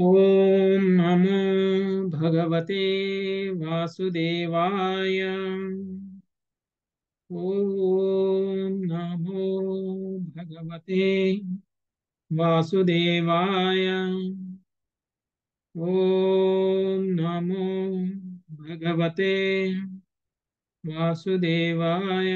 ॐ नमो भगवते वासुदेवाय ॐ नमो भगवते वासुदेवाय ॐ नमो भगवते वासुदेवाय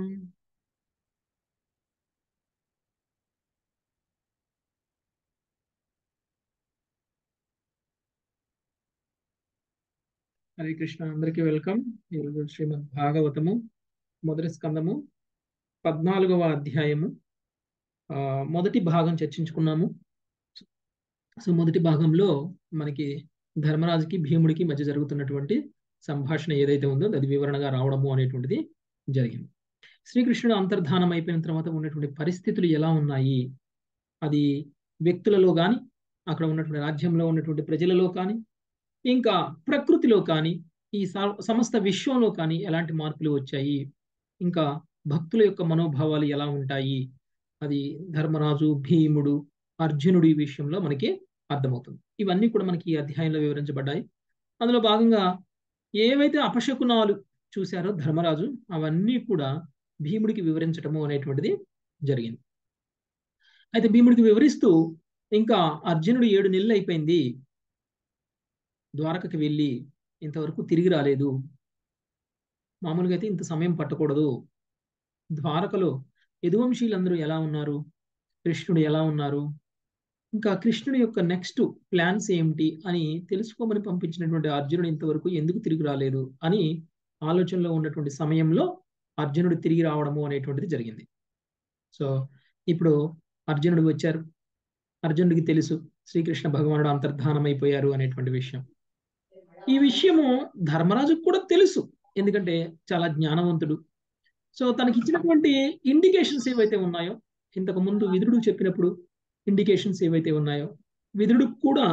హరే కృష్ణ అందరికీ వెల్కమ్ ఈరోజు శ్రీమద్ భాగవతము మొదటి స్కందము పద్నాలుగవ అధ్యాయము ఆ, మొదటి భాగం చర్చించుకున్నాము సో మొదటి భాగంలో మనకి ధర్మరాజుకి భీముడికి మధ్య జరుగుతున్నటువంటి సంభాషణ ఏదైతే ఉందో అది వివరణగా రావడము అనేటువంటిది జరిగింది శ్రీకృష్ణుడు అంతర్ధానం అయిపోయిన తర్వాత ఉన్నటువంటి పరిస్థితులు ఎలా ఉన్నాయి అది వ్యక్తులలో కానీ అక్కడ ఉన్నటువంటి రాజ్యంలో ఉన్నటువంటి ప్రజలలో కానీ ఇంకా ప్రకృతిలో కానీ ఈ స- సమస్త విశ్వంలో కానీ ఎలాంటి మార్పులు వచ్చాయి ఇంకా భక్తుల యొక్క మనోభావాలు ఎలా ఉంటాయి అది ధర్మరాజు భీముడు అర్జునుడు ఈ విషయంలో మనకి అర్థమవుతుంది ఇవన్నీ కూడా మనకి ఈ అధ్యాయంలో వివరించబడ్డాయి అందులో భాగంగా ఏవైతే అపశకునాలు చూశారో ధర్మరాజు అవన్నీ కూడా భీముడికి వివరించటము అనేటువంటిది జరిగింది అయితే భీముడికి వివరిస్తూ ఇంకా అర్జునుడు ఏడు నెలలు అయిపోయింది ద్వారకకి వెళ్ళి ఇంతవరకు తిరిగి రాలేదు మామూలుగా అయితే ఇంత సమయం పట్టకూడదు ద్వారకలో యదువంశీలందరూ ఎలా ఉన్నారు కృష్ణుడు ఎలా ఉన్నారు ఇంకా కృష్ణుడి యొక్క నెక్స్ట్ ప్లాన్స్ ఏమిటి అని తెలుసుకోమని పంపించినటువంటి అర్జునుడు ఇంతవరకు ఎందుకు తిరిగి రాలేదు అని ఆలోచనలో ఉన్నటువంటి సమయంలో అర్జునుడు తిరిగి రావడము అనేటువంటిది జరిగింది సో ఇప్పుడు అర్జునుడు వచ్చారు అర్జునుడికి తెలుసు శ్రీకృష్ణ భగవానుడు అంతర్ధానం అయిపోయారు అనేటువంటి విషయం ఈ విషయము ధర్మరాజుకు కూడా తెలుసు ఎందుకంటే చాలా జ్ఞానవంతుడు సో తనకి ఇచ్చినటువంటి ఇండికేషన్స్ ఏవైతే ఉన్నాయో ఇంతకు ముందు విదురుడు చెప్పినప్పుడు ఇండికేషన్స్ ఏవైతే ఉన్నాయో విదురుడు కూడా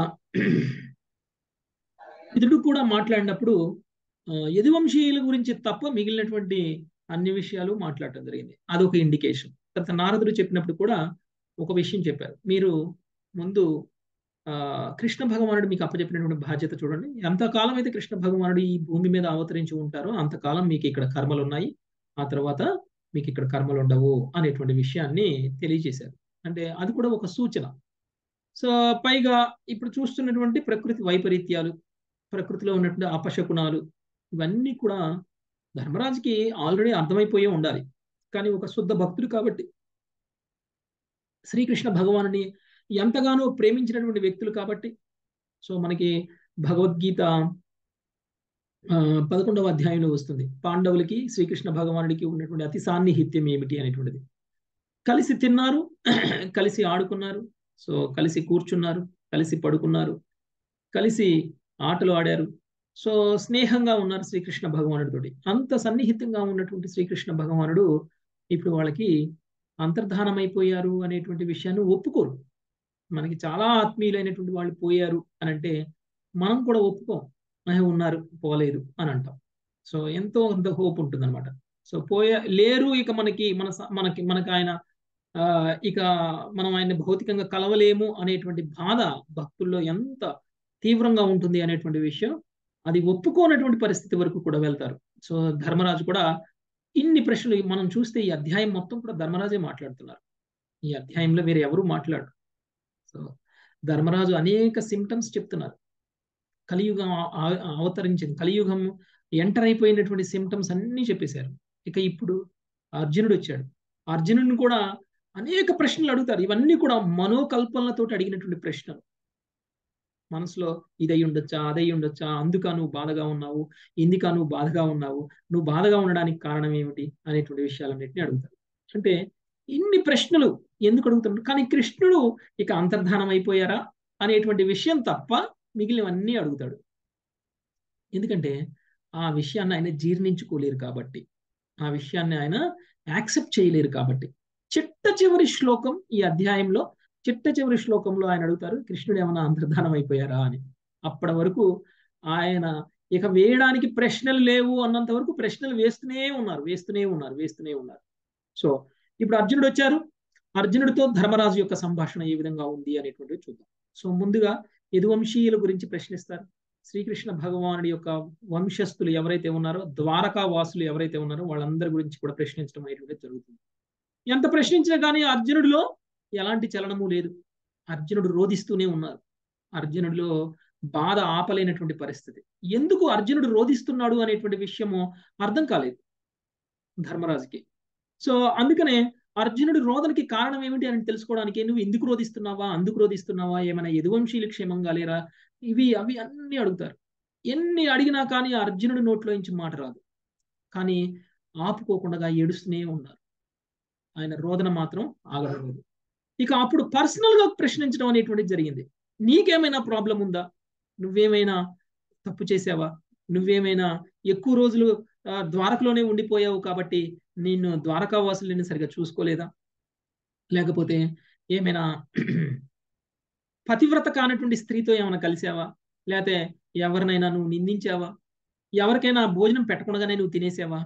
విదురుడు కూడా మాట్లాడినప్పుడు ఆ, యదువంశీయుల గురించి తప్ప మిగిలినటువంటి అన్ని విషయాలు మాట్లాడటం జరిగింది అదొక ఇండికేషన్ తర్వాత నారదుడు చెప్పినప్పుడు కూడా ఒక విషయం చెప్పారు మీరు ముందు ఆ కృష్ణ భగవానుడు మీకు అప్పచెప్పినటువంటి బాధ్యత చూడండి ఎంతకాలం అయితే కృష్ణ భగవానుడు ఈ భూమి మీద అవతరించి ఉంటారో అంతకాలం మీకు ఇక్కడ కర్మలు ఉన్నాయి ఆ తర్వాత మీకు ఇక్కడ కర్మలు ఉండవు అనేటువంటి విషయాన్ని తెలియజేశారు అంటే అది కూడా ఒక సూచన సో పైగా ఇప్పుడు చూస్తున్నటువంటి ప్రకృతి వైపరీత్యాలు ప్రకృతిలో ఉన్నటువంటి అపశకునాలు ఇవన్నీ కూడా ధర్మరాజుకి ఆల్రెడీ అర్థమైపోయే ఉండాలి కానీ ఒక శుద్ధ భక్తుడు కాబట్టి శ్రీకృష్ణ భగవానుని ఎంతగానో ప్రేమించినటువంటి వ్యక్తులు కాబట్టి సో మనకి భగవద్గీత ఆ, పదకొండవ అధ్యాయంలో వస్తుంది పాండవులకి శ్రీకృష్ణ భగవానుడికి ఉన్నటువంటి అతి సాన్నిహిత్యం ఏమిటి అనేటువంటిది కలిసి తిన్నారు కలిసి ఆడుకున్నారు సో కలిసి కూర్చున్నారు కలిసి పడుకున్నారు కలిసి ఆటలు ఆడారు సో స్నేహంగా ఉన్నారు శ్రీకృష్ణ భగవానుడితోటి అంత సన్నిహితంగా ఉన్నటువంటి శ్రీకృష్ణ భగవానుడు ఇప్పుడు వాళ్ళకి అంతర్ధానం అయిపోయారు అనేటువంటి విషయాన్ని ఒప్పుకోరు మనకి చాలా ఆత్మీయులైనటువంటి వాళ్ళు పోయారు అని అంటే మనం కూడా ఒప్పుకోం "ఆహా, ఉన్నారు పోలేదు అని అంటాం సో ఎంతో అంత హోప్ ఉంటుంది అనమాట సో పోయే లేరు ఇక మనకి మన స- మనకి మనకి ఆయన ఆ, ఇక మనం ఆయన్ని భౌతికంగా కలవలేము అనేటువంటి బాధ భక్తుల్లో ఎంత తీవ్రంగా ఉంటుంది అనేటువంటి విషయం అది ఒప్పుకోనటువంటి పరిస్థితి వరకు కూడా వెళ్తారు సో ధర్మరాజు కూడా ఇన్ని ప్రశ్నలు మనం చూస్తే ఈ అధ్యాయం మొత్తం కూడా ధర్మరాజే మాట్లాడుతున్నారు ఈ అధ్యాయంలో వేరే ఎవరు మాట్లాడరు సో ధర్మరాజు అనేక సిమ్టమ్స్ చెప్తున్నారు కలియుగం ఆ- ఆ- అవతరించింది కలియుగం ఎంటర్ అయిపోయినటువంటి సిమ్టమ్స్ అన్నీ చెప్పేశారు ఇక ఇప్పుడు అర్జునుడు వచ్చాడు అర్జునుడిని కూడా అనేక ప్రశ్నలు అడుగుతారు ఇవన్నీ కూడా మనోకల్పనలతో అడిగినటువంటి ప్రశ్నలు మనసులో ఇదై ఉండొచ్చా అదై ఉండొచ్చా అందుక నువ్వు బాధగా ఉన్నావు ఇందుక నువ్వు బాధగా ఉన్నావు నువ్వు బాధగా ఉండడానికి కారణం ఏమిటి అనేటువంటి విషయాలన్నింటినీ అడుగుతారు అంటే ఇన్ని ప్రశ్నలు ఎందుకు అడుగుతున్నాడు కానీ కృష్ణుడు ఇక అంతర్ధానం అయిపోయారా అనేటువంటి విషయం తప్ప మిగిలినవన్నీ అడుగుతాడు ఎందుకంటే ఆ విషయాన్ని ఆయన జీర్ణించుకోలేరు కాబట్టి ఆ విషయాన్ని ఆయన యాక్సెప్ట్ చేయలేరు కాబట్టి చిట్ట చివరి శ్లోకం ఈ అధ్యాయంలో చిట్ట చివరి శ్లోకంలో ఆయన అడుగుతారు కృష్ణుడు ఏమైనా అంతర్ధానం అయిపోయారా అని అప్పటి వరకు ఆయన ఇక వేయడానికి ప్రశ్నలు లేవు అన్నంత వరకు ప్రశ్నలు వేస్తూనే ఉన్నారు వేస్తూనే ఉన్నారు వేస్తూనే ఉన్నారు సో ఇప్పుడు అర్జునుడు వచ్చారు అర్జునుడితో ధర్మరాజు యొక్క సంభాషణ ఏ విధంగా ఉంది అనేటువంటిది చూద్దాం సో ముందుగా యదువంశీయుల గురించి ప్రశ్నిస్తారు శ్రీకృష్ణ భగవానుడి యొక్క వంశస్థులు ఎవరైతే ఉన్నారో ద్వారకా వాసులు ఎవరైతే ఉన్నారో వాళ్ళందరి గురించి కూడా ప్రశ్నించడం అనేటువంటిది జరుగుతుంది ఎంత ప్రశ్నించినా కానీ అర్జునుడిలో ఎలాంటి చలనము లేదు అర్జునుడు రోధిస్తూనే ఉన్నారు అర్జునుడిలో బాధ ఆపలేనటువంటి పరిస్థితి ఎందుకు అర్జునుడు రోధిస్తున్నాడు అనేటువంటి విషయము అర్థం కాలేదు ధర్మరాజుకి సో అందుకనే అర్జునుడి రోదనకి కారణం ఏమిటి అని తెలుసుకోవడానికి నువ్వు ఎందుకు రోధిస్తున్నావా అందుకు రోధిస్తున్నావా ఏమైనా యదువంశీలు క్షేమంగా లేరా ఇవి అవి అన్ని అడుగుతారు ఎన్ని అడిగినా కానీ అర్జునుడి నోట్లో నుంచి మాట రాదు కానీ ఆపుకోకుండా ఏడుస్తూనే ఉన్నారు ఆయన రోదన మాత్రం ఆగడం లేదు ఇక అప్పుడు పర్సనల్ గా ప్రశ్నించడం అనేటువంటిది జరిగింది నీకేమైనా ప్రాబ్లం ఉందా నువ్వేమైనా తప్పు చేసావా నువ్వేమైనా ఎక్కువ రోజులు ద్వారకలోనే ఉండిపోయావు కాబట్టి నిన్ను ద్వారకా వాసులు నిన్ను సరిగా చూసుకోలేదా లేకపోతే ఏమైనా పతివ్రత కానటువంటి స్త్రీతో ఏమైనా కలిసావా లేకపోతే ఎవరినైనా నువ్వు నిందించావా ఎవరికైనా భోజనం పెట్టకుండానే నువ్వు తినేసావా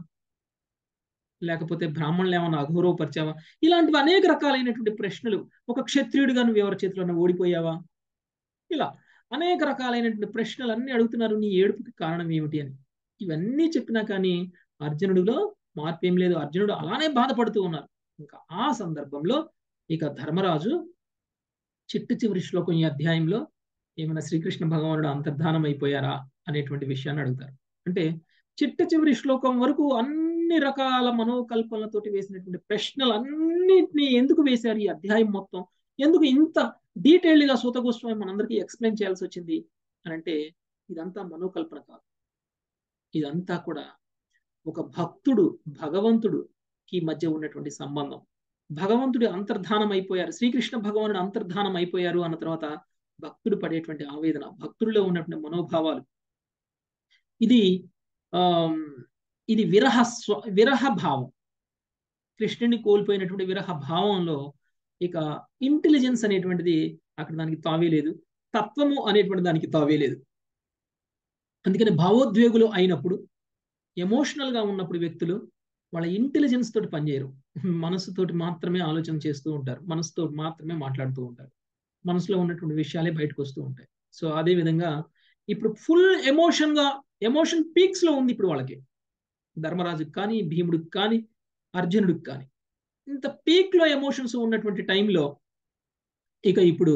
లేకపోతే బ్రాహ్మణులు ఏమైనా అఘోరవపరిచావా ఇలాంటివి అనేక రకాలైనటువంటి ప్రశ్నలు ఒక క్షత్రియుడిగా నువ్వు ఎవరి చేతిలో ఓడిపోయావా ఇలా అనేక రకాలైనటువంటి ప్రశ్నలు అన్ని అడుగుతున్నారు నీ ఏడుపుకి కారణం ఏమిటి అని ఇవన్నీ చెప్పినా కానీ అర్జునుడిలో మార్పు ఏం లేదు అర్జునుడు అలానే బాధపడుతూ ఉన్నారు ఇంకా ఆ సందర్భంలో ఇక ధర్మరాజు చిట్టు చివరి శ్లోకం ఈ అధ్యాయంలో ఏమైనా శ్రీకృష్ణ భగవానుడు అంతర్ధానం అయిపోయారా అనేటువంటి విషయాన్ని అడుగుతారు అంటే చిట్ట చివరి శ్లోకం వరకు అన్ని రకాల మనోకల్పనలతోటి వేసినటువంటి ప్రశ్నలు అన్నిటినీ ఎందుకు వేశారు ఈ అధ్యాయం మొత్తం ఎందుకు ఇంత డీటెయిల్డ్ గా సూత గోస్వామి మనందరికీ ఎక్స్ప్లెయిన్ చేయాల్సి వచ్చింది అని అంటే ఇదంతా మనోకల్పన కాదు ఇదంతా కూడా ఒక భక్తుడు భగవంతుడుకి మధ్య ఉన్నటువంటి సంబంధం భగవంతుడి అంతర్ధానం అయిపోయారు శ్రీకృష్ణ భగవానుడు అంతర్ధానం అయిపోయారు అన్న తర్వాత భక్తుడు పడేటువంటి ఆవేదన భక్తుడిలో ఉన్నటువంటి మనోభావాలు ఇది ఆ ఇది విరహ స్వ విరహ భావం కృష్ణుని కోల్పోయినటువంటి విరహ భావంలో ఇక ఇంటెలిజెన్స్ అనేటువంటిది అక్కడ దానికి తావే లేదు తత్వము అనేటువంటి దానికి తావే లేదు అందుకని భావోద్వేగులు అయినప్పుడు ఎమోషనల్ గా ఉన్నప్పుడు వ్యక్తులు వాళ్ళ ఇంటెలిజెన్స్ తోటి పనిచేయరు మనసుతోటి మాత్రమే ఆలోచన చేస్తూ ఉంటారు మనసుతో మాత్రమే మాట్లాడుతూ ఉంటారు మనసులో ఉన్నటువంటి విషయాలే బయటకు వస్తూ ఉంటాయి సో అదే విధంగా ఇప్పుడు ఫుల్ ఎమోషన్ గా ఎమోషన్ పీక్స్ లో ఉంది ఇప్పుడు వాళ్ళకి ధర్మరాజుకి కానీ భీముడికి కానీ అర్జునుడికి కానీ ఇంత పీక్ లో ఎమోషన్స్ ఉన్నటువంటి టైంలో ఇక ఇప్పుడు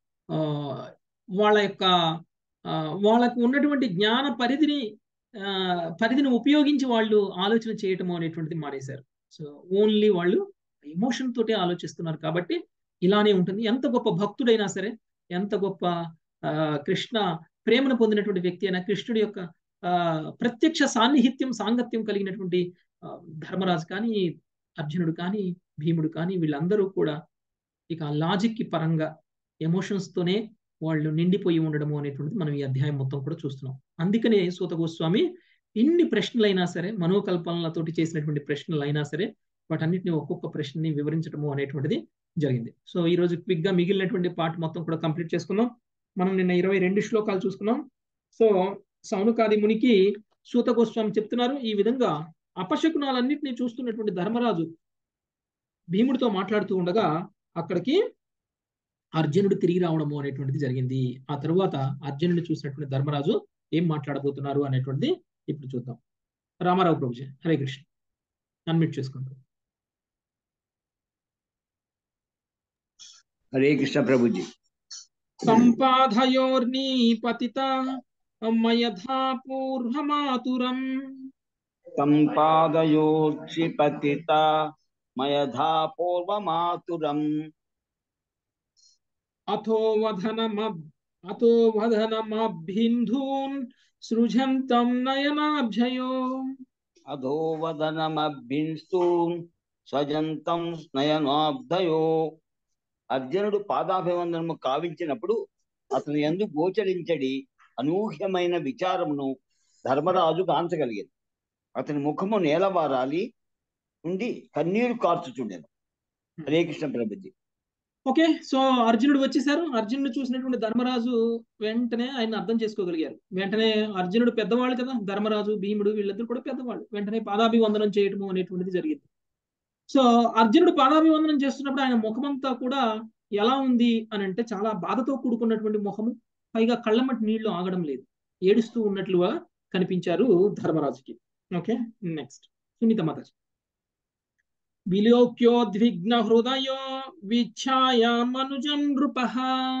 వాళ్ళ యొక్క వాళ్ళకు ఉన్నటువంటి జ్ఞాన పరిధిని పరిధిని ఉపయోగించి వాళ్ళు ఆలోచన చేయటం అనేటువంటిది మానేశారు సో ఓన్లీ వాళ్ళు ఎమోషన్ తోటే ఆలోచిస్తున్నారు కాబట్టి ఇలానే ఉంటుంది ఎంత గొప్ప భక్తుడైనా సరే ఎంత గొప్ప కృష్ణ ప్రేమను పొందినటువంటి వ్యక్తి అయినా కృష్ణుడి యొక్క ప్రత్యక్ష సాన్నిహిత్యం సాంగత్యం కలిగినటువంటి ధర్మరాజు కానీ అర్జునుడు కానీ భీముడు కానీ వీళ్ళందరూ కూడా ఇక లాజిక్ కి పరంగా ఎమోషన్స్ తోనే వాళ్ళు నిండిపోయి ఉండడము అనేటువంటిది మనం ఈ అధ్యాయం మొత్తం కూడా చూస్తున్నాం అందుకనే సూత గోస్వామి ఇన్ని ప్రశ్నలైనా సరే మనోకల్పనలతోటి చేసినటువంటి ప్రశ్నలు అయినా సరే వాటన్నిటిని ఒక్కొక్క ప్రశ్నని వివరించడము అనేటువంటిది జరిగింది సో ఈ రోజు క్విక్ గా మిగిలినటువంటి పార్ట్ మొత్తం కూడా కంప్లీట్ చేసుకున్నాం మనం నిన్న ఇరవై రెండు శ్లోకాలు చూసుకున్నాం సో సౌనకాది మునికి సూత గోస్వామి చెప్తున్నారు ఈ విధంగా అపశకునాలన్నింటినీ చూస్తున్నటువంటి ధర్మరాజు భీముడితో మాట్లాడుతూ ఉండగా అక్కడికి అర్జునుడు తిరిగి రావడము అనేటువంటిది జరిగింది ఆ తరువాత అర్జునుడిని చూసినటువంటి ధర్మరాజు ఏం మాట్లాడబోతున్నారు అనేటువంటిది ఇప్పుడు చూద్దాం రామారావు ప్రభుజీ హరే కృష్ణ అన్మిట్ చేసుకుంటాం హరే కృష్ణ ప్రభుజీ సంపాదయోర్నీ పతిత మయథా పూర్వమాతురం సంపాదయోక్షిపతిత మయథా పూర్వమాతురం అథో వధనమ అతో వధనమభింధూన్ సృజంతం నయనాభ్యయో అధోవదనమభింస్తూన్ స్వజంతం నయనాబ్దయో అర్జునుడు పాదాభివందనము కావించినప్పుడు అతను ఎందు గోచరించడి అనూహ్యమైన విచారమును ధర్మరాజు కాంచగలిగింది అతని ముఖము నేలవారాలి ఉండి కన్నీరు కార్చుచుండెను హరే కృష్ణ ప్రభుజీ ఓకే సో అర్జునుడు వచ్చేసారు అర్జునుడు చూసినటువంటి ధర్మరాజు వెంటనే ఆయన అర్థం చేసుకోగలిగారు వెంటనే అర్జునుడు పెద్దవాళ్ళు కదా ధర్మరాజు భీముడు వీళ్ళిద్దరు కూడా పెద్దవాళ్ళు వెంటనే పాదాభివందనం చేయటము అనేటువంటిది జరిగింది సో అర్జునుడు పాదాభివందనం చేస్తున్నప్పుడు ఆయన ముఖమంతా కూడా ఎలా ఉంది అని అంటే చాలా బాధతో కూడుకున్నటువంటి ముఖము పైగా కళ్ళమటి నీళ్లు ఆగడం లేదు ఏడుస్తూ ఉన్నట్లుగా కనిపించారు ధర్మరాజుకి ఓకే నెక్స్ట్ సునీత మాతాజీ విలోక్యోద్విగ్న హృదయో విఛాయ మనుజం నృపః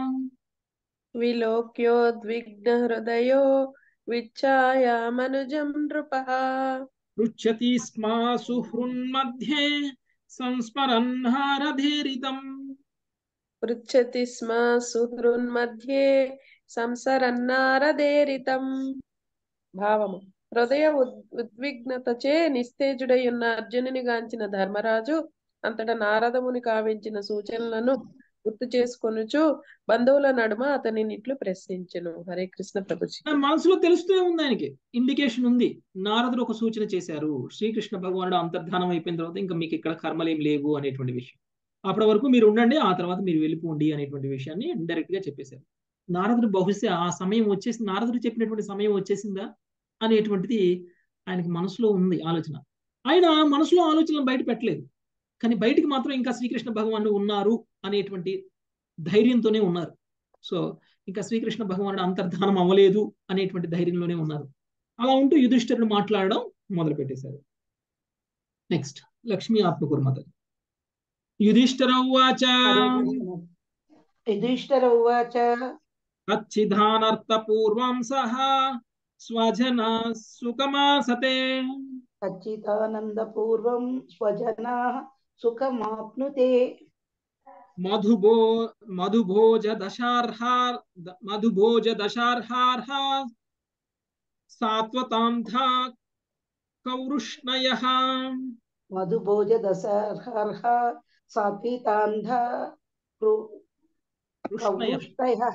విలోక్యోద్విగ్న హృదయో విచ్ఛాయామనుజం నృపః పృచ్చతి స్మా సుహృన్मध्ये సంస్మరన్హారధేరితం పృచ్చతి స్మ సుహృన్मध्ये సంసరన్నారదేరితం భావము హృదయ ఉద్- ఉద్విగ్నతచే నిస్తేజుడై ఉన్న అర్జునుని గాంచిన ధర్మరాజు అంతటా నారదముని కావించిన సూచనలను గుర్తు చేసుకొనుచు బంధువుల నడుమ అతనిని ఇట్లు ప్రశ్నించెను హరే కృష్ణ ప్రభుజీ నా మనసులో తెలుస్తూనే ఉంది ఆయనకి ఇండికేషన్ ఉంది నారదుడు ఒక సూచన చేశారు శ్రీకృష్ణ భగవానుడు అంతర్ధానం అయిపోయిన తర్వాత ఇంకా మీకు ఇక్కడ కర్మలు ఏం లేవు అనేటువంటి విషయం అప్పటి వరకు మీరు ఉండండి ఆ తర్వాత మీరు వెళ్ళిపోండి అనేటువంటి విషయాన్ని ఇండైరెక్ట్ గా చెప్పేశారు నారదుడు బహుశా ఆ సమయం వచ్చేసి నారదుడు చెప్పినటువంటి సమయం వచ్చేసిందా అనేటువంటిది ఆయనకి మనసులో ఉంది ఆలోచన ఆయన మనసులో ఆలోచనలు బయట పెట్టలేదు కానీ బయటికి మాత్రం ఇంకా శ్రీకృష్ణ భగవానుడు ఉన్నారు అనేటువంటి ధైర్యంతోనే ఉన్నారు సో ఇంకా శ్రీకృష్ణ భగవానుడు అంతర్ధానం అవ్వలేదు అనేటువంటి ధైర్యంలోనే ఉన్నారు అలా ఉంటూ యుధిష్ఠిరుడు మాట్లాడడం మొదలు పెట్టేశారు నెక్స్ట్ లక్ష్మీ ఆత్మకుర్మత యుధిష్ఠిర ఉవాచ యుధిష్ఠిర ఉవాచ కచ్చిదానర్థ పూర్వం సహ స్వజన సుఖమాసతే సచ్చిదానందపూర్వం స్వజనా సుఖమాప్నుతే మధుభో మధుభోజ దశార్హార్ మధుభోజ దశార్హార్హ సాత్వతాంధ కౌరుష్ణయ మధుభోజ దశర్హర్హ సాత్వితాంధ కృ- కృష్ణయ కౌరుష్టయః.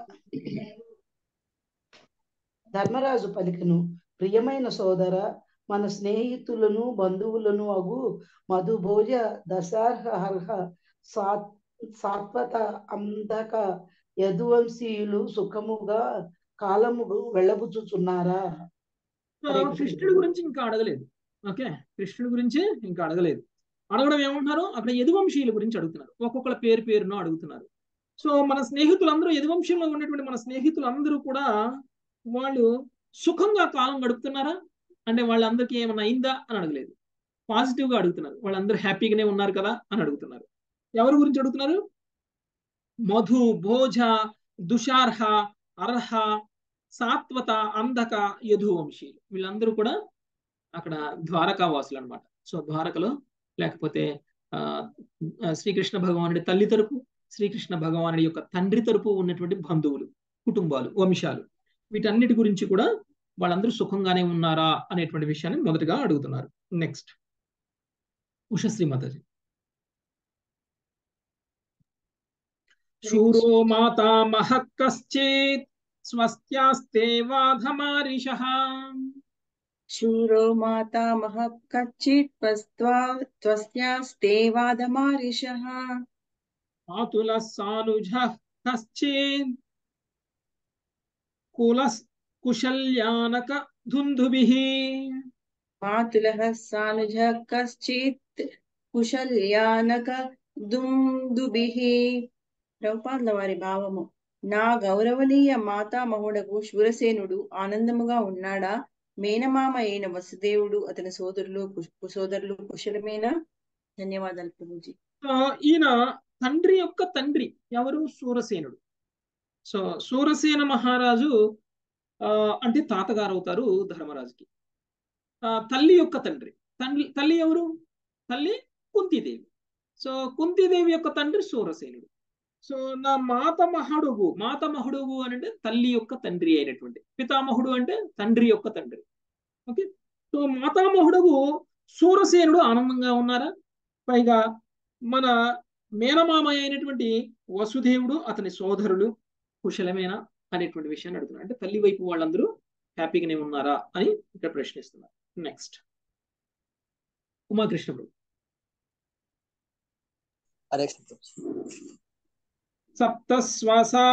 ధర్మరాజు పలికను ప్రియమైన సోదర మన స్నేహితులను బంధువులను అగు మధుభోజ దశార్హర్హ సాత్ సాత్వత అంధక యదువంశీయులు సుఖముగా కాలముడు వెళ్ళబుచ్చుచున్నారా సో హరే కృష్ణ. కృష్ణుడి గురించి ఇంకా అడగలేదు ఓకే కృష్ణుడి గురించి ఇంకా అడగలేదు అడగడం ఏమంటున్నారు అక్కడ యదువంశీయుల గురించి అడుగుతున్నారు ఒక్కొక్కళ్ళ పేరు పేరును అడుగుతున్నారు సో మన స్నేహితులందరూ యదువంశంలో ఉన్నటువంటి మన స్నేహితులందరూ కూడా వాళ్ళు సుఖంగా కాలం గడుపుతున్నారా అంటే వాళ్ళందరికీ ఏమైనా అయిందా అని అడగలేదు పాజిటివ్ గా అడుగుతున్నారు వాళ్ళందరూ హ్యాపీగానే ఉన్నారు కదా అని అడుగుతున్నారు ఎవరి గురించి అడుగుతున్నారు మధు భోజ దుషార్హ అర్హ సాత్వత అంధక యధువంశీ వీళ్ళందరూ కూడా అక్కడ ద్వారకా వాసులు అనమాట సో ద్వారకలో లేకపోతే ఆ ఆ, శ్రీకృష్ణ భగవానుడి తల్లి తరపు శ్రీకృష్ణ భగవానుడి యొక్క తండ్రి తరపు ఉన్నటువంటి బంధువులు కుటుంబాలు వంశాలు వీటన్నిటి గురించి కూడా వాళ్ళందరూ సుఖంగానే ఉన్నారా అనేటువంటి విషయాన్ని మొదటగా అడుగుతున్నారు నెక్స్ట్ ఉషశ్రీ మాతాజీ శూరో మాతామహ కశ్చిత్ స్వస్త్యాస్తే వాధమారిష శూరో మాతామహ కచ్చిత్ పస్త్వా త్వస్యాస్తే వాదమారిషః మాతుల సానుజ కశ్చిత్ కులస్ కుశల్యానక ధుంధుభిః మాతులః సానుజ కశ్చిత్ కుశల్యానక దుందుభిః ప్రభుపాదుల వారి భావము నా గౌరవనీయ మాతామహుడకు శూరసేనుడు ఆనందముగా ఉన్నాడా మేనమామ అయిన వసుదేవుడు అతని సోదరులు కు- సోదరులు కుశలమేనా ధన్యవాదాలు ప్రభుజీ ఆ, ఈయన తండ్రి యొక్క తండ్రి ఎవరు సూరసేనుడు సో సూరసేన మహారాజు ఆ, అంటే తాతగారు అవుతారు ధర్మరాజుకి ఆ, తల్లి యొక్క తండ్రి తండ్రి తల్లి ఎవరు తల్లి కుంతీదేవి సో కుంతీదేవి యొక్క తండ్రి సూరసేనుడు సో నా మాతమహుడుగు మాతమహుడుగు అని అంటే తల్లి యొక్క తండ్రి అయినటువంటి పితామహుడు అంటే తండ్రి యొక్క తండ్రి ఓకే సో మాతామహుడుగు సూరసేనుడు ఆనందంగా ఉన్నారా పైగా మన మేనమామ అయినటువంటి వసుదేవుడు అతని సోదరులు కుశలమేనా అనేటువంటి విషయాన్ని అడుగుతున్నారు అంటే తల్లి వైపు వాళ్ళందరూ హ్యాపీగానే ఉన్నారా అని ఇక్కడ ప్రశ్నిస్తున్నారు నెక్స్ట్ ఉమాకృష్ణ ప్రభు హరే కృష్ణ సప్తస్వసా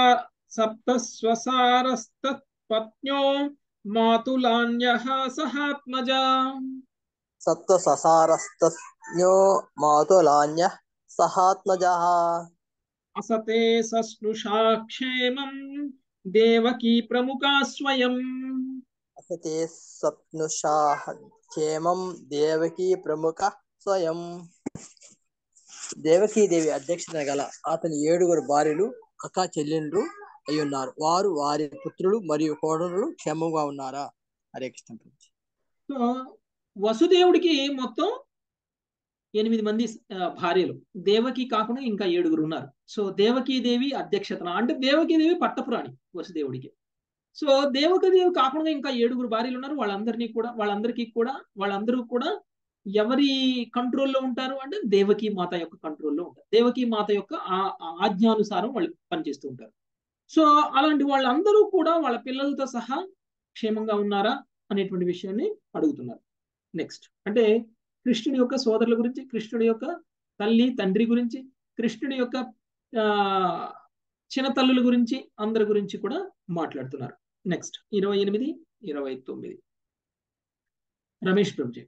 సప్తస్వసారస్తత్పత్న్యో మాతులాన్యః సహాత్మజ సప్త ససారస్త న్యో మాతులాన్య సహాత్మజः అసతే సస్నుషా క్షేమం దేవకీ ప్రముఖా స్వయం అసతే స్వప్నుషాః క్షేమం దేవకీ ప్రముఖ స్వయం దేవకీదేవి అధ్యక్షత గల అతని ఏడుగురు భార్యలు అక్క చెల్లెండ్రు అయి ఉన్నారు వారు వారి పుత్రులు మరియు కోడలు క్షేమంగా ఉన్నారా హరే కృష్ణ ప్రభుజీ. సో వసుదేవుడికి మొత్తం ఎనిమిది మంది ఆ, భార్యలు దేవకి కాకుండా ఇంకా ఏడుగురు ఉన్నారు సో దేవకీదేవి అధ్యక్షతన అంటే దేవకీదేవి పట్టపురాణి వసుదేవుడికి సో దేవకీదేవి కాకుండా ఇంకా ఏడుగురు భార్యలు ఉన్నారు వాళ్ళందరినీ కూడా వాళ్ళందరికీ కూడా వాళ్ళందరూ కూడా ఎవరి కంట్రోల్లో ఉంటారు అంటే దేవకీ మాత యొక్క కంట్రోల్లో ఉంటారు దేవకీ మాత యొక్క ఆ- ఆ ఆజ్ఞానుసారం వాళ్ళు పనిచేస్తూ ఉంటారు సో అలాంటి వాళ్ళందరూ కూడా వాళ్ళ పిల్లలతో సహా క్షేమంగా ఉన్నారా అనేటువంటి విషయాన్ని అడుగుతున్నారు నెక్స్ట్ అంటే కృష్ణుడి యొక్క సోదరుల గురించి కృష్ణుడి యొక్క తల్లి తండ్రి గురించి కృష్ణుడి యొక్క ఆ చిన్న తల్లుల గురించి అందరి గురించి కూడా మాట్లాడుతున్నారు నెక్స్ట్ ఇరవై ఎనిమిది ఇరవై తొమ్మిది రమేష్ ప్రభుజీ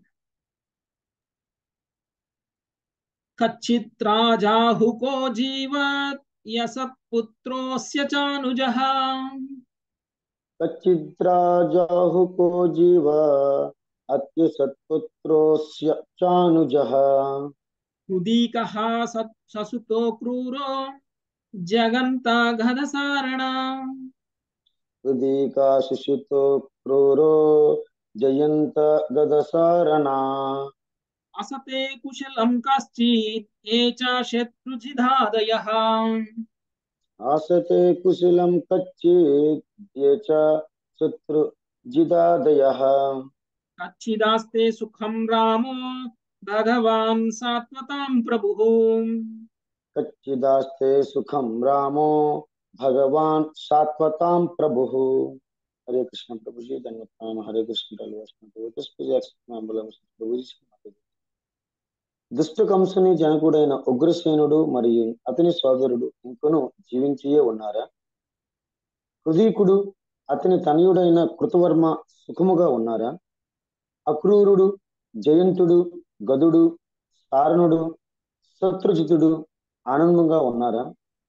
కచ్చిత్ రాజాహుకో జీవత్ యసత్పుత్రోస్య చానుజః कच्चिद्राजाहुको जीव अत्युसत्पुत्रोऽस्य चानुजः హృదీకః సత్ ససుతో క్రూరో జగంత గదసారణ हृदीका शिशुतो क्रूरो जयन्त गदसारणा అసతే కుశలం కశ్చిత్ ఏ చ శత్రుజిధాదయః आसते कुशलं कच्चित् ये च शत्रुजिदादयः కచ్చిదాస్తే సుఖం రామో భగవాన్ సాత్వతాం ప్రభుః कच्चिदास्ते सुखं रामो भगवान् सात्वतां प्रभुः हरे कृष्ण प्रभु जी धन्यवाद प्रणाम हरे कृष्ण प्रभु वैष्णव प्रभु जिस पूजा प्रभु जी దుష్ట కంసుని జనకుడైన ఉగ్రసేనుడు మరియు అతని సోదరుడు ఇంకను జీవించియే ఉన్నారా హృదీకుడు అతని తనయుడైన కృతవర్మ సుఖముగా ఉన్నారా అక్రూరుడు జయంతుడు గదుడు సారణుడు శత్రుజితుడు ఆనందంగా ఉన్నారా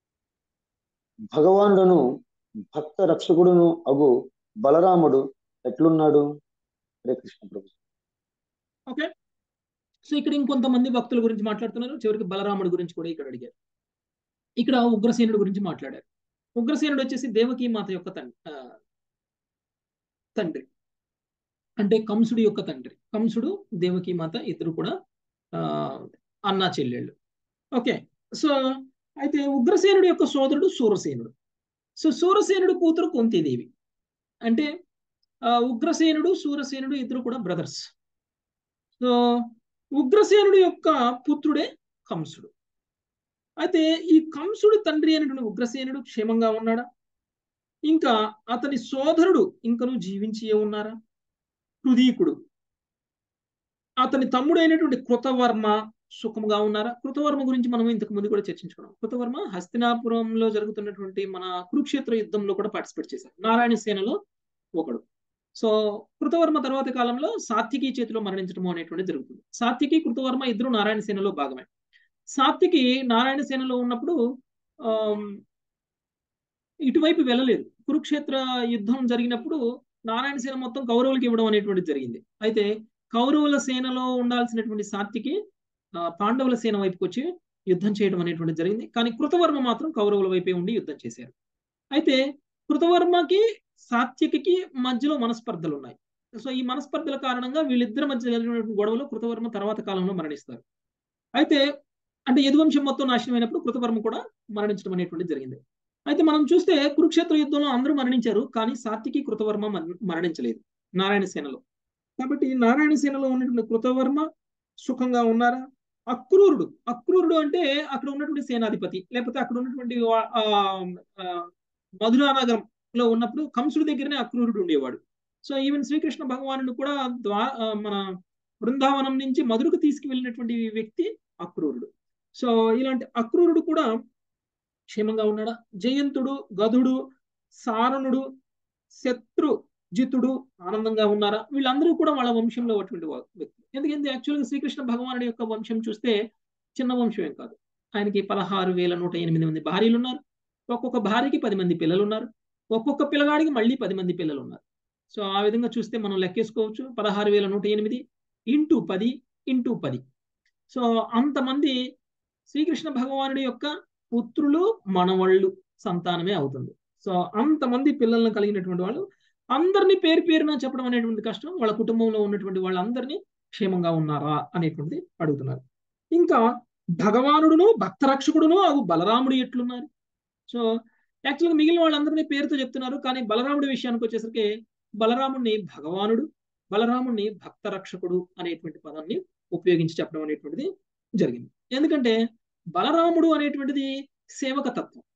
భగవానుడను భక్త రక్షకుడును అగు బలరాముడు ఎట్లున్నాడు హరే కృష్ణ ప్రభు ఓకే సో ఇక్కడ ఇంకొంతమంది భక్తుల గురించి మాట్లాడుతున్నారు చివరికి బలరాముడి గురించి కూడా ఇక్కడ అడిగారు ఇక్కడ ఉగ్రసేనుడి గురించి మాట్లాడారు ఉగ్రసేనుడు వచ్చేసి దేవకీ మాత యొక్క తండ్రి ఆ, తండ్రి అంటే కంసుడి యొక్క తండ్రి కంసుడు దేవకీ మాత ఇద్దరు కూడా ఆ, అన్నా చెల్లెళ్ళు ఓకే సో అయితే ఉగ్రసేనుడి యొక్క సోదరుడు సూరసేనుడు సో సూరసేనుడు కూతురు కుంతీదేవి అంటే ఆ, ఉగ్రసేనుడు సూరసేనుడు ఇద్దరు కూడా బ్రదర్స్ సో ఉగ్రసేనుడి యొక్క పుత్రుడే కంసుడు అయితే ఈ కంసుడు తండ్రి అయినటువంటి ఉగ్రసేనుడు క్షేమంగా ఉన్నాడా ఇంకా అతని సోదరుడు ఇంకను జీవించి ఉన్నారా హృదీకుడు అతని తమ్ముడు అయినటువంటి కృతవర్మ సుఖముగా ఉన్నారా కృతవర్మ గురించి మనం ఇంతకు ముందు కూడా చర్చించుకున్నాం కృతవర్మ హస్తినాపురంలో జరుగుతున్నటువంటి మన కురుక్షేత్ర యుద్ధంలో కూడా పార్టిసిపేట్ చేశారు నారాయణ సేనలో ఒకడు సో కృతవర్మ తర్వాత కాలంలో సాత్వికి చేతిలో మరణించడం అనేటువంటి జరుగుతుంది సాత్వికి కృతవర్మ ఇద్దరు నారాయణ సేనలో భాగమే సాత్వికి నారాయణ సేనలో ఉన్నప్పుడు ఆమ్, ఇటువైపు వెళ్ళలేదు కురుక్షేత్ర యుద్ధం జరిగినప్పుడు నారాయణ సేన మొత్తం కౌరవులకి ఇవ్వడం అనేటువంటిది జరిగింది అయితే కౌరవుల సేనలో ఉండాల్సినటువంటి సాత్వికి ఆ, పాండవుల సేన వైపుకి వచ్చి యుద్ధం చేయడం అనేటువంటిది జరిగింది కానీ కృతవర్మ మాత్రం కౌరవుల వైపే ఉండి యుద్ధం చేశారు అయితే కృతవర్మకి సాత్వికి మధ్యలో మనస్పర్ధలు ఉన్నాయి సో ఈ మనస్పర్ధల కారణంగా వీళ్ళిద్దరి మధ్య జరిగినటువంటి గొడవలో కృతవర్మ తర్వాత కాలంలో మరణిస్తారు అయితే అంటే యదువంశం మొత్తం నాశనం అయినప్పుడు కృతవర్మ కూడా మరణించడం అనేటువంటిది జరిగింది అయితే మనం చూస్తే కురుక్షేత్ర యుద్ధంలో అందరూ మరణించారు కానీ సాత్వికి కృతవర్మ మర- మరణించలేదు నారాయణ సేనలో కాబట్టి నారాయణ సేనలో ఉన్నటువంటి కృతవర్మ సుఖంగా ఉన్నారా అక్రూరుడు అక్రూరుడు అంటే అక్కడ ఉన్నటువంటి సేనాధిపతి లేకపోతే అక్కడ ఉన్నటువంటి వా- ఆ, ఆ, మధురా నగరంలో ఉన్నప్పుడు కంసుడి దగ్గరనే అక్రూరుడు ఉండేవాడు సో ఈవెన్ శ్రీకృష్ణ భగవానుడు కూడా ద్వా ఆ, మన బృందావనం నుంచి మధురకు తీసుకువెళ్ళినటువంటి వ్యక్తి అక్రూరుడు సో ఇలాంటి అక్రూరుడు కూడా క్షేమంగా ఉన్నాడా జయంతుడు గదుడు సారణుడు శత్రు జిత్తుడు ఆనందంగా ఉన్నారా వీళ్ళందరూ కూడా వాళ్ళ వంశంలో అటువంటి వా- వ్యక్తులు ఎందుకంటే యాక్చువల్గా శ్రీకృష్ణ భగవానుడి యొక్క వంశం చూస్తే చిన్న వంశం ఏం కాదు ఆయనకి పదహారు వేల నూట ఎనిమిది మంది భార్యలు ఉన్నారు ఒక్కొక్క భార్యకి పది మంది పిల్లలు ఉన్నారు ఒక్కొక్క పిల్లగాడికి మళ్ళీ పది మంది పిల్లలు ఉన్నారు సో ఆ విధంగా చూస్తే మనం లెక్కేసుకోవచ్చు పదహారు వేల నూట ఎనిమిది ఇంటూ పది ఇంటూ పది సో అంతమంది శ్రీకృష్ణ భగవానుడి యొక్క పుత్రులు మనవళ్ళు సంతానమే అవుతుంది సో అంతమంది పిల్లలను కలిగినటువంటి వాళ్ళు అందరినీ పేరు పేరున చెప్పడం అనేటువంటి కష్టం వాళ్ళ కుటుంబంలో ఉన్నటువంటి వాళ్ళందరినీ క్షేమంగా ఉన్నారా అనేటువంటిది అడుగుతున్నారు ఇంకా భగవానుడును భక్తరక్షకుడును అవు బలరాముడు ఎట్లున్నారు సో యాక్చువల్గా మిగిలిన వాళ్ళందరినీ పేరుతో చెప్తున్నారు కానీ బలరాముడి విషయానికి వచ్చేసరికి బలరాముడిని భగవానుడు బలరాముడిని భక్తరక్షకుడు అనేటువంటి పదాన్ని ఉపయోగించి చెప్పడం అనేటువంటిది జరిగింది ఎందుకంటే బలరాముడు అనేటువంటిది సేవక తత్వం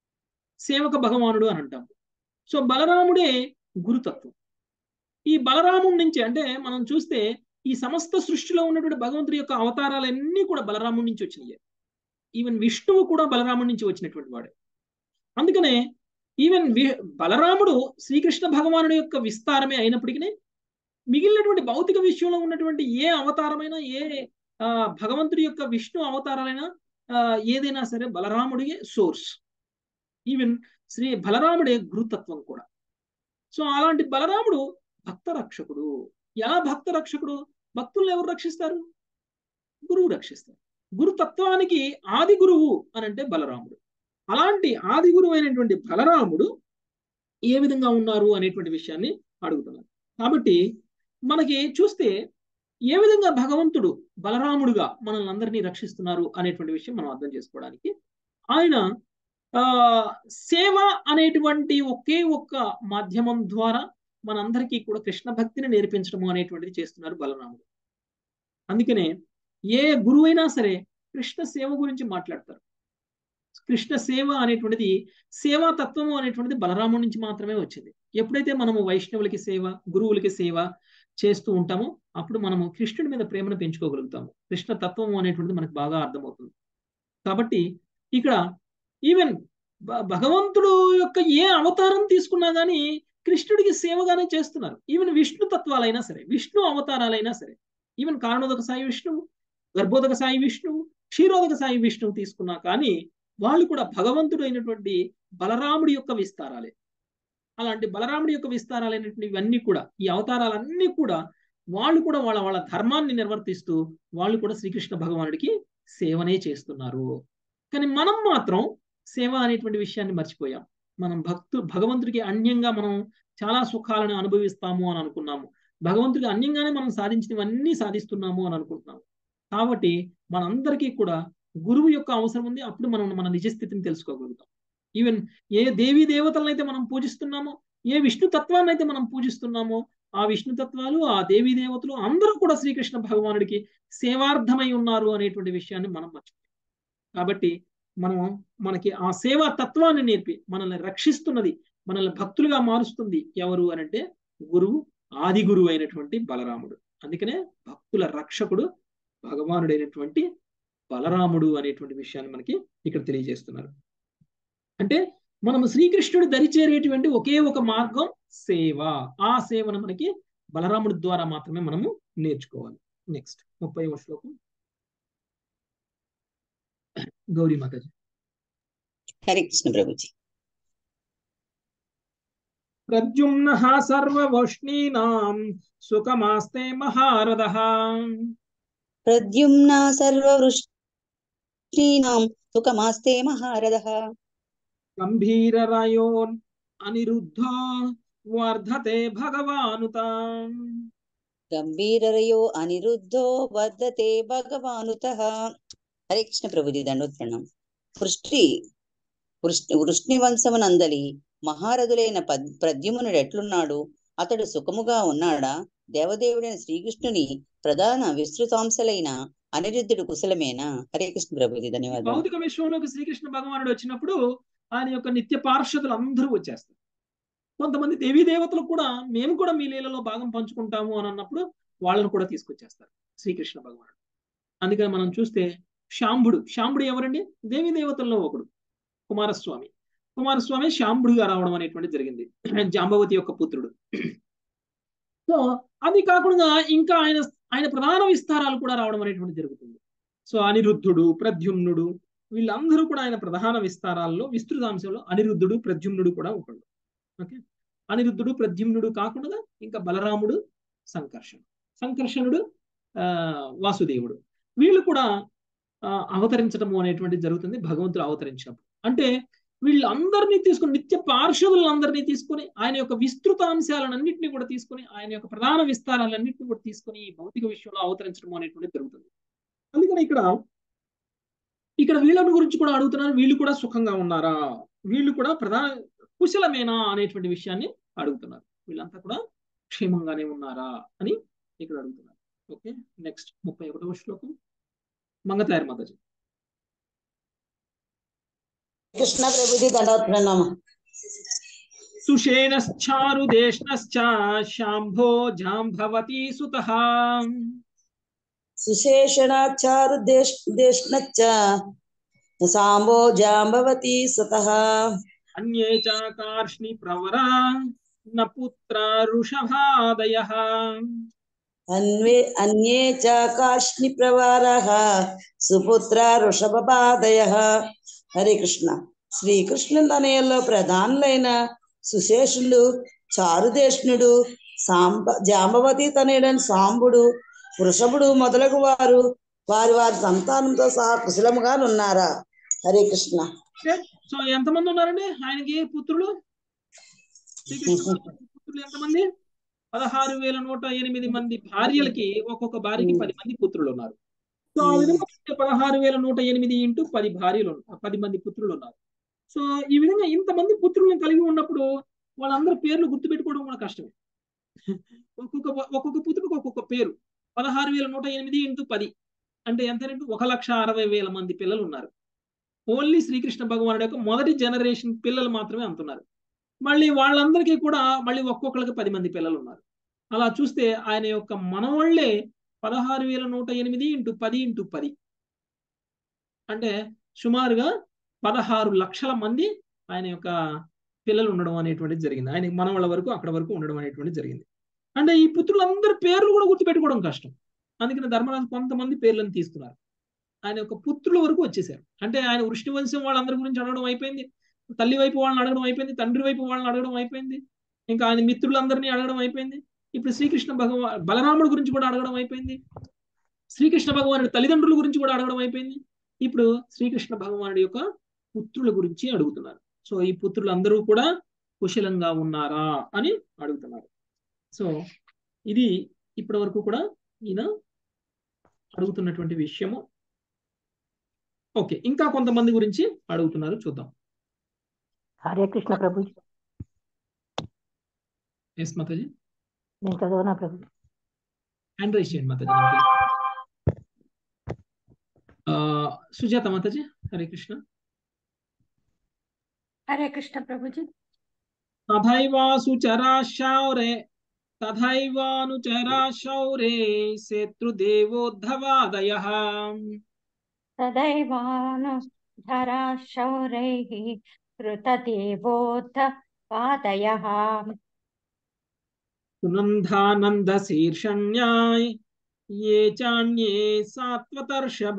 సేవక భగవానుడు అని అంటాం సో బలరాముడే గురుతత్వం ఈ బలరాముడి నుంచి అంటే మనం చూస్తే ఈ సమస్త సృష్టిలో ఉన్నటువంటి భగవంతుడి యొక్క అవతారాలన్నీ కూడా బలరాముడి నుంచి వచ్చినాయి ఈవెన్ విష్ణువు కూడా బలరాముడి నుంచి వచ్చినటువంటి వాడే అందుకనే ఈవెన్ వి బలరాముడు శ్రీకృష్ణ భగవానుడి యొక్క విస్తారమే అయినప్పటికీ మిగిలినటువంటి భౌతిక విశ్వంలో ఉన్నటువంటి ఏ అవతారమైనా ఏ ఆ, భగవంతుడి యొక్క విష్ణు అవతారాలైనా ఆ, ఏదైనా సరే బలరాముడిగే సోర్స్ ఈవెన్ శ్రీ బలరాముడే గురుతత్వం కూడా సో అలాంటి బలరాముడు భక్త రక్షకుడు ఎలా భక్త రక్షకుడు భక్తులను ఎవరు రక్షిస్తారు గురువు రక్షిస్తారు గురుతత్వానికి ఆది గురువు అని అంటే బలరాముడు అలాంటి ఆది గురువు అయినటువంటి బలరాముడు ఏ విధంగా ఉన్నారు అనేటువంటి విషయాన్ని అడుగుతున్నారు కాబట్టి మనకి చూస్తే ఏ విధంగా భగవంతుడు బలరాముడుగా మనల్ని అందరినీ రక్షిస్తున్నారు అనేటువంటి విషయం మనం అర్థం చేసుకోవడానికి ఆయన ఆ సేవ అనేటువంటి ఒకే ఒక్క మాధ్యమం ద్వారా మనందరికీ కూడా కృష్ణ భక్తిని నేర్పించడము అనేటువంటిది చేస్తున్నారు బలరాముడు అందుకనే ఏ గురువైనా సరే కృష్ణ సేవ గురించి మాట్లాడతారు కృష్ణ సేవ అనేటువంటిది సేవా తత్వము అనేటువంటిది బలరాముడి నుంచి మాత్రమే వచ్చింది ఎప్పుడైతే మనము వైష్ణవులకి సేవ గురువులకి సేవ చేస్తూ ఉంటామో అప్పుడు మనము కృష్ణుడి మీద ప్రేమను పెంచుకోగలుగుతాము కృష్ణ తత్వము అనేటువంటిది మనకు బాగా అర్థమవుతుంది కాబట్టి ఇక్కడ ఈవెన్ భ- భగవంతుడు యొక్క ఏ అవతారం తీసుకున్నా గానీ కృష్ణుడికి సేవగానే చేస్తున్నారు ఈవెన్ విష్ణు తత్వాలైనా సరే విష్ణు అవతారాలైనా సరే ఈవెన్ కారణోదక సాయి విష్ణువు గర్భోదక సాయి విష్ణువు క్షీరోదక సాయి విష్ణువు తీసుకున్నా కానీ వాళ్ళు కూడా భగవంతుడు అయినటువంటి బలరాముడి యొక్క విస్తారాలే అలాంటి బలరాముడి యొక్క విస్తారాలైనటువంటి ఇవన్నీ కూడా ఈ అవతారాలన్నీ కూడా వాళ్ళు కూడా వాళ్ళ వాళ్ళ ధర్మాన్ని నిర్వర్తిస్తూ వాళ్ళు కూడా శ్రీకృష్ణ భగవానుడికి సేవనే చేస్తున్నారు కానీ మనం మాత్రం సేవ అనేటువంటి విషయాన్ని మర్చిపోయాం మనం భక్తు భగవంతుడికి అన్యంగా మనం చాలా సుఖాలను అనుభవిస్తాము అని అనుకున్నాము భగవంతుడికి అన్యంగానే మనం సాధించినవన్నీ సాధిస్తున్నాము అని అనుకుంటున్నాము కాబట్టి మనందరికీ కూడా గురువు యొక్క అవసరం ఉంది అప్పుడు మనం మన నిజస్థితిని తెలుసుకోగలుగుతాం ఈవెన్ ఏ దేవీ దేవతలను అయితే మనం పూజిస్తున్నామో ఏ విష్ణు తత్వాన్ని అయితే మనం పూజిస్తున్నామో ఆ విష్ణు తత్వాలు ఆ దేవీ దేవతలు అందరూ కూడా శ్రీకృష్ణ భగవానుడికి సేవార్థమై ఉన్నారు అనేటువంటి విషయాన్ని మనం మర్చిపోయాం కాబట్టి మనం మనకి ఆ సేవా తత్వాన్ని నేర్పి మనల్ని రక్షిస్తున్నది మనల్ని భక్తులుగా మారుస్తుంది ఎవరు అని అంటే గురువు ఆది గురువు అయినటువంటి బలరాముడు అందుకనే భక్తుల రక్షకుడు భగవానుడైనటువంటి బలరాముడు అనేటువంటి విషయాన్ని మనకి ఇక్కడ తెలియజేస్తున్నారు అంటే మనము శ్రీకృష్ణుడు దరిచేరేటువంటి ఒకే ఒక మార్గం సేవ ఆ సేవను మనకి బలరాముడి ద్వారా మాత్రమే మనము నేర్చుకోవాలి నెక్స్ట్ ముప్పై శ్లోకం గౌరీ మాతాజీ హరే కృష్ణ ప్రభుజీ ప్రద్యుమ్న సర్వవష్ణీనాం సుఖమాస్తే మహారథ ప్రద్యుమ్న సర్వవృష్టీనాం సుఖమాస్తే మహారథः గంభీరరయోన్ అనిరుద్ధో వర్ధతే భగవానుత గంభీరరయో అనిరుద్ధో వర్ధతే భగవానుతః హరే కృష్ణ ప్రభుజీ దండోత్ ప్రణాం వృష్టి వృష్టి వృష్ణి వంశమునందలి మహారథులైన పద్ ప్రద్యుమ్నుడు ఎట్లున్నాడు అతడు సుఖముగా ఉన్నాడా దేవదేవుడైన శ్రీకృష్ణుని ప్రధాన విస్తృతాంశలైన అనిరుద్ధుడు కుశలమేనా హరే కృష్ణ ప్రభుజీ ధన్యవాదాలు భౌతిక విశ్వంలోకి శ్రీకృష్ణ భగవానుడు వచ్చినప్పుడు ఆయన యొక్క నిత్య పార్షదులు అందరూ వచ్చేస్తారు కొంతమంది దేవీ దేవతలు కూడా మేము కూడా మీ లీలలో భాగం పంచుకుంటాము అని అన్నప్పుడు వాళ్ళను కూడా తీసుకొచ్చేస్తారు శ్రీకృష్ణ భగవానుడు అందుకని మనం చూస్తే శాంభుడు శాంభుడు ఎవరండి దేవీ దేవతల్లో ఒకడు కుమారస్వామి కుమారస్వామి శాంభుడుగా రావడం అనేటువంటి జరిగింది జాంబవతి యొక్క పుత్రుడు సో అది కాకుండా ఇంకా ఆయన ఆయన ప్రధాన విస్తారాలు కూడా రావడం అనేటువంటి జరుగుతుంది సో అనిరుద్ధుడు ప్రద్యుమ్నుడు వీళ్ళందరూ కూడా ఆయన ప్రధాన విస్తారాల్లో విస్తృతాంశంలో అనిరుద్ధుడు ప్రద్యుమ్నుడు కూడా ఒకడు ఓకే అనిరుద్ధుడు ప్రద్యుమ్నుడు కాకుండా ఇంకా బలరాముడు సంకర్షణుడు సంకర్షణుడు ఆ వాసుదేవుడు వీళ్ళు కూడా ఆ, అవతరించడము అనేటువంటిది జరుగుతుంది భగవంతుడు అవతరించినప్పుడు అంటే వీళ్ళందరినీ తీసుకొని నిత్య పార్షదులందరినీ తీసుకొని ఆయన యొక్క విస్తృతాంశాలన్నింటినీ కూడా తీసుకొని ఆయన యొక్క ప్రధాన విస్తారాలన్నింటినీ కూడా తీసుకొని ఈ భౌతిక విషయంలో అవతరించడం అనేటువంటిది జరుగుతుంది అందుకని ఇక్కడ ఇక్కడ వీళ్ళని గురించి కూడా అడుగుతున్నారు వీళ్ళు కూడా సుఖంగా ఉన్నారా వీళ్ళు కూడా ప్రధాన కుశలమేనా అనేటువంటి విషయాన్ని అడుగుతున్నారు వీళ్ళంతా కూడా క్షేమంగానే ఉన్నారా అని ఇక్కడ అడుగుతున్నారు ఓకే నెక్స్ట్ ముప్పై ఒకటవ శ్లోకం మంగతాయర్ మాతాజీ కృష్ణ ప్రభుజీ దండవత్ ప్రణామం సుషేణశ్చారుదేష్ణశ్చ శాంభో జాంభవతి సుతః సుశేషణాచారు దేశ్ దేష్ణచ్చ సాంబో జాంబవతి సతః అన్యే చ కార్ష్ణి ప్రవరా న పుత్ర ఋషభాదయ అన్వే అన్యే చ కార్ష్ణి ప్రవారః సుపుత్ర వృషభపాదయ హరే కృష్ణ శ్రీకృష్ణుని తనయుల్లో ప్రధానులైన సుశేషులు చారుదేష్ణుడు సాంబ జాంబవతి తనయుడైన సాంబుడు వృషభుడు మొదలగు వారు వారి వారి సంతానంతో సహా కుశలముగా ఉన్నారా హరే కృష్ణ సో ఎంతమంది ఉన్నారండి ఆయనకి పుత్రులు శ్రీకృష్ణ పరమాత్మ పుత్రులు ఎంతమంది పదహారు వేల నూట ఎనిమిది మంది భార్యలకి ఒక్కొక్క భార్యకి పది మంది పుత్రులు ఉన్నారు సో ఆ విధంగా చూస్తే పదహారు వేల నూట ఎనిమిది ఇంటూ పది భార్యలు ఉన్నారు పది మంది పుత్రులు ఉన్నారు సో ఈ విధంగా ఇంతమంది పుత్రులను కలిగి ఉన్నప్పుడు వాళ్ళందరి పేర్లు గుర్తుపెట్టుకోవడం కూడా కష్టమే ఒక్కొక్క ఒక్కొక్క పుత్రుడికి ఒక్కొక్క పేరు పదహారు వేల నూట ఎనిమిది ఇంటూ పది అంటే ఎంతంటే ఒక లక్ష అరవై వేల మంది పిల్లలు ఉన్నారు ఓన్లీ శ్రీకృష్ణ భగవానుడు యొక్క మొదటి జనరేషన్ పిల్లలు మాత్రమే అంటున్నారు మళ్ళీ వాళ్ళందరికీ కూడా మళ్ళీ ఒక్కొక్కరికి పది మంది పిల్లలు ఉన్నారు అలా చూస్తే ఆయన యొక్క మనవాళ్లే పదహారు వేల నూట ఎనిమిది ఇంటూ పది ఇంటూ పది అంటే సుమారుగా పదహారు లక్షల మంది ఆయన యొక్క పిల్లలు ఉండడం అనేటువంటిది జరిగింది ఆయన మనవాళ్ళ వరకు అక్కడ వరకు ఉండడం అనేటువంటిది జరిగింది అంటే ఈ పుత్రులందరి పేర్లు కూడా గుర్తుపెట్టుకోవడం కష్టం అందుకని ధర్మరాజు కొంతమంది పేర్లను తీసుకున్నారు ఆయన యొక్క పుత్రుల వరకు వచ్చేసారు అంటే ఆయన వృష్టి వంశం వాళ్ళందరి గురించి అడగడం అయిపోయింది తల్లి వైపు వాళ్ళని అడగడం అయిపోయింది తండ్రి వైపు వాళ్ళని అడగడం అయిపోయింది ఇంకా ఆయన మిత్రులందరినీ అడగడం అయిపోయింది ఇప్పుడు శ్రీకృష్ణ భగవా బలరాముడి గురించి కూడా అడగడం అయిపోయింది శ్రీకృష్ణ భగవానుడి తల్లిదండ్రుల గురించి కూడా అడగడం అయిపోయింది ఇప్పుడు శ్రీకృష్ణ భగవానుడి యొక్క పుత్రుల గురించి అడుగుతున్నారు సో ఈ పుత్రులందరూ కూడా కుశలంగా ఉన్నారా అని అడుగుతున్నారు సో ఇది ఇప్పటి వరకు కూడా ఈయన అడుగుతున్నటువంటి విషయము ఓకే ఇంకా కొంతమంది గురించి అడుగుతున్నారు చూద్దాం హరే కృష్ణ ప్రభు ఎస్ మాతాజీ నేను చదవనా ప్రభు హ్యాండ్ రైస్ చేయండి మాతాజీ మనకి. ఆ, సుజాత మాతాజీ హరే కృష్ణ హరే కృష్ణ ప్రభుజీ తథైవాసుచరా శౌరే తథైవానుచరా శౌరే శత్రుదేవోద్ధవాదయ తదైవాను ధరా శౌరైः కృతదేవోద్ధ పాదయः సునందానంద శీర్షణ్యాయ్ ఏ చాన్యే సాత్వతర్షభ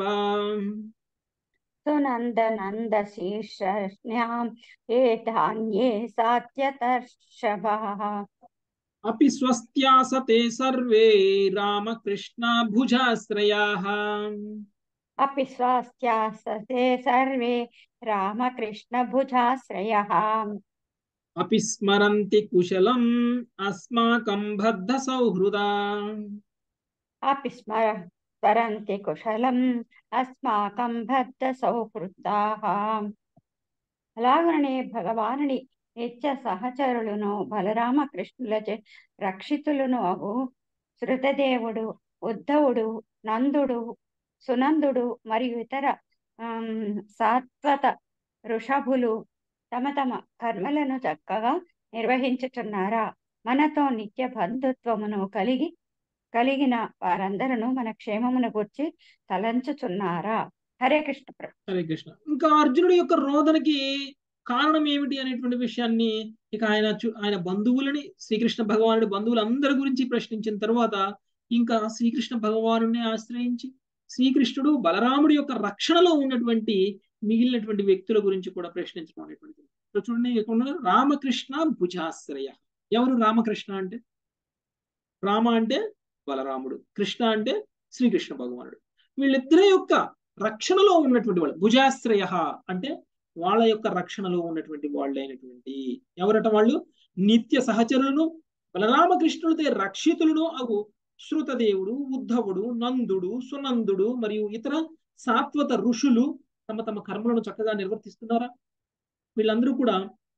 సునందనంద శీర్షణ్యాం ఏతాన్యే సాత్యతర్షభः అపి స్వస్త్యాసతే సర్వే రామకృష్ణ భుజాశ్రయాః अपि स्वास्थ्यासते सर्वे रामकृष्णभुजाश्रयः అపి స్మరంతి కుశలం అస్మాకం బద్ధ సౌహృదా अपि स्मर स्मरन्ति कुशलम् अस्माकं బద్ధసౌహృదాः అలాగనే భగవానుని నిత్య సహచరులను బలరామకృష్ణులచే రక్షితులను అగు శృతదేవుడు ఉద్ధవుడు నందుడు సునందుడు మరియు ఇతర ఆమ్, సాత్వత ఋషభులు తమ తమ కర్మలను చక్కగా నిర్వహించుచున్నారా మనతో నిత్య బంధుత్వమును కలిగి కలిగిన వారందరూ మన క్షేమమును గుర్చి తలంచుచున్నారా హరే కృష్ణ ప్రభు హరే కృష్ణ ఇంకా అర్జునుడి యొక్క రోదనకి కారణం ఏమిటి అనేటువంటి విషయాన్ని ఇక ఆయన చు- ఆయన బంధువులని శ్రీకృష్ణ భగవానుడి బంధువులందరి గురించి ప్రశ్నించిన తర్వాత ఇంకా శ్రీకృష్ణ భగవానుడిని ఆశ్రయించి శ్రీకృష్ణుడు బలరాముడి యొక్క రక్షణలో ఉన్నటువంటి మిగిలినటువంటి వ్యక్తుల గురించి కూడా ప్రశ్నించడం అనేటువంటిది సో చూడండి ఇక్కడ ఉన్నారు, రామకృష్ణ భుజాశ్రయ ఎవరు రామకృష్ణ అంటే రామ అంటే బలరాముడు కృష్ణ అంటే శ్రీకృష్ణ భగవానుడు వీళ్ళిద్దరి యొక్క రక్షణలో ఉన్నటువంటి వాళ్ళు భుజాశ్రయ అంటే వాళ్ళ యొక్క రక్షణలో ఉన్నటువంటి వాళ్ళైనటువంటి ఎవరట వాళ్ళు నిత్య సహచరులను బలరామకృష్ణులతో రక్షితులను అగు శృతదేవుడు ఉద్ధవుడు నందుడు సునందుడు మరియు ఇతర సాత్వత ఋషులు తమ తమ కర్మలను చక్కగా నిర్వర్తిస్తున్నారా వీళ్ళందరూ కూడా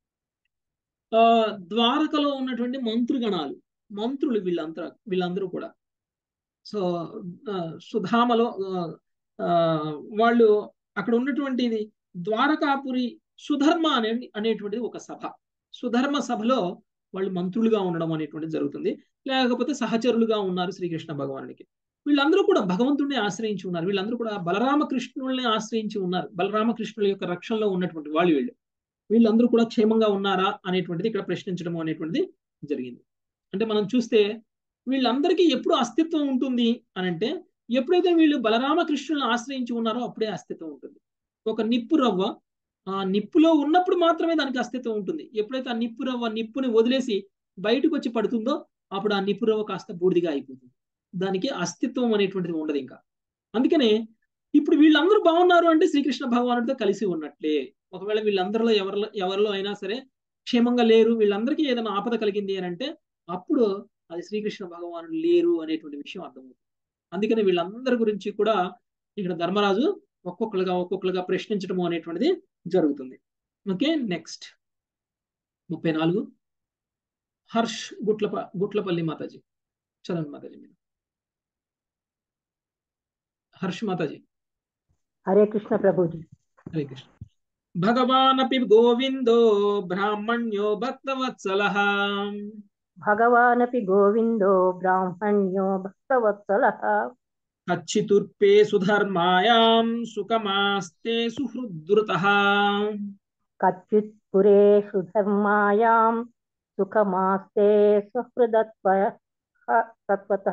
ఆ ద్వారకలో ఉన్నటువంటి మంత్రుగణాలు మంత్రులు వీళ్ళంతా వీళ్ళందరూ కూడా సో ఆ, సుధామలో ఆ, ఆ, వాళ్ళు అక్కడ ఉన్నటువంటిది ద్వారకాపురి సుధర్మ అనే అనేటువంటిది ఒక సభ సుధర్మ సభలో వాళ్ళు మంత్రులుగా ఉండడం అనేటువంటిది జరుగుతుంది లేకపోతే సహచరులుగా ఉన్నారు శ్రీకృష్ణ భగవానుడికి వీళ్ళందరూ కూడా భగవంతుడిని ఆశ్రయించి ఉన్నారు వీళ్ళందరూ కూడా బలరామకృష్ణుల్ని ఆశ్రయించి ఉన్నారు బలరామకృష్ణుల యొక్క రక్షణలో ఉన్నటువంటి వాళ్ళు వీళ్ళు వీళ్ళందరూ కూడా క్షేమంగా ఉన్నారా అనేటువంటిది ఇక్కడ ప్రశ్నించడం అనేటువంటిది జరిగింది అంటే మనం చూస్తే వీళ్ళందరికీ ఎప్పుడు అస్తిత్వం ఉంటుంది అని అంటే ఎప్పుడైతే వీళ్ళు బలరామకృష్ణులను ఆశ్రయించి ఉన్నారో అప్పుడే అస్తిత్వం ఉంటుంది ఒక నిప్పు రవ్వ ఆ నిప్పులో ఉన్నప్పుడు మాత్రమే దానికి అస్తిత్వం ఉంటుంది ఎప్పుడైతే ఆ నిప్పు రవ్వ నిప్పుని వదిలేసి బయటకు వచ్చి పడుతుందో అప్పుడు ఆ నిప్పు రవ్వ కాస్త బూడిదిగా అయిపోతుంది దానికి అస్తిత్వం అనేటువంటిది ఉండదు ఇంకా అందుకనే ఇప్పుడు వీళ్ళందరూ బాగున్నారు అంటే శ్రీకృష్ణ భగవానుడితో కలిసి ఉన్నట్లే ఒకవేళ వీళ్ళందరిలో ఎవరిలో ఎవరిలో అయినా సరే క్షేమంగా లేరు వీళ్ళందరికీ ఏదైనా ఆపద కలిగింది అని అంటే అప్పుడు అది శ్రీకృష్ణ భగవానుడు లేరు అనేటువంటి విషయం అర్థమవుతుంది అందుకని వీళ్ళందరి గురించి కూడా ఇక్కడ ధర్మరాజు ఒక్కొక్కరుగా ఒక్కొక్కరుగా ప్రశ్నించడం అనేటువంటిది జరుగుతుంది ఓకే నెక్స్ట్ ముప్పై నాలుగు హర్ష్ గుట్లప గుట్లపల్లి మాతాజీ చదవండి మాతాజీ మీరు హర్ష్ మాతాజీ హరే కృష్ణ ప్రభుజీ హరే కృష్ణ భగవానపి గోవిందో బ్రాహ్మణ్యో భక్తవత్సలః భగవానపి గోవిందో బ్రాహ్మణ్యో భక్తవత్సలః కచ్చితుర్పే సుధర్మాయాం సుఖమాస్తే సుహృద్రుతః కచ్చిత్ పురే సుధర్మాయాం సుఖమాస్తే సహృదత్వ తత్వత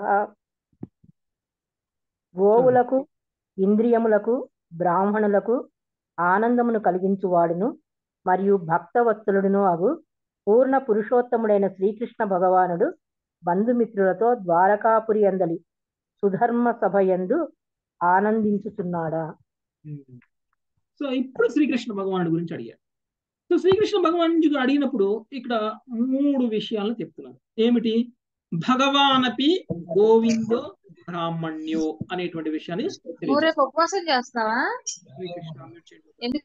గోవులకు ఇంద్రియములకు బ్రాహ్మణులకు ఆనందమును కలిగించువాడును మరియు భక్తవత్సలుడును అగు పూర్ణ పురుషోత్తముడైన శ్రీకృష్ణ భగవానుడు బంధుమిత్రులతో ద్వారకాపురి అందలి సుధర్మ సభ యందు ఆనందించుచున్నాడా సో ఇప్పుడు శ్రీకృష్ణ భగవానుడి గురించి అడిగారు సో శ్రీకృష్ణ భగవాన్ నుంచి అడిగినప్పుడు ఇక్కడ మూడు విషయాలను చెప్తున్నారు ఏమిటి భగవానపి గోవిందో బ్రాహ్మణ్యో అనేటువంటి విషయాన్ని నువ్వు తెలియజేస్తారు. రేపు ఉపవాసం చేస్తావా శ్రీకృష్ణ unmute చేయండి. ఎందుకు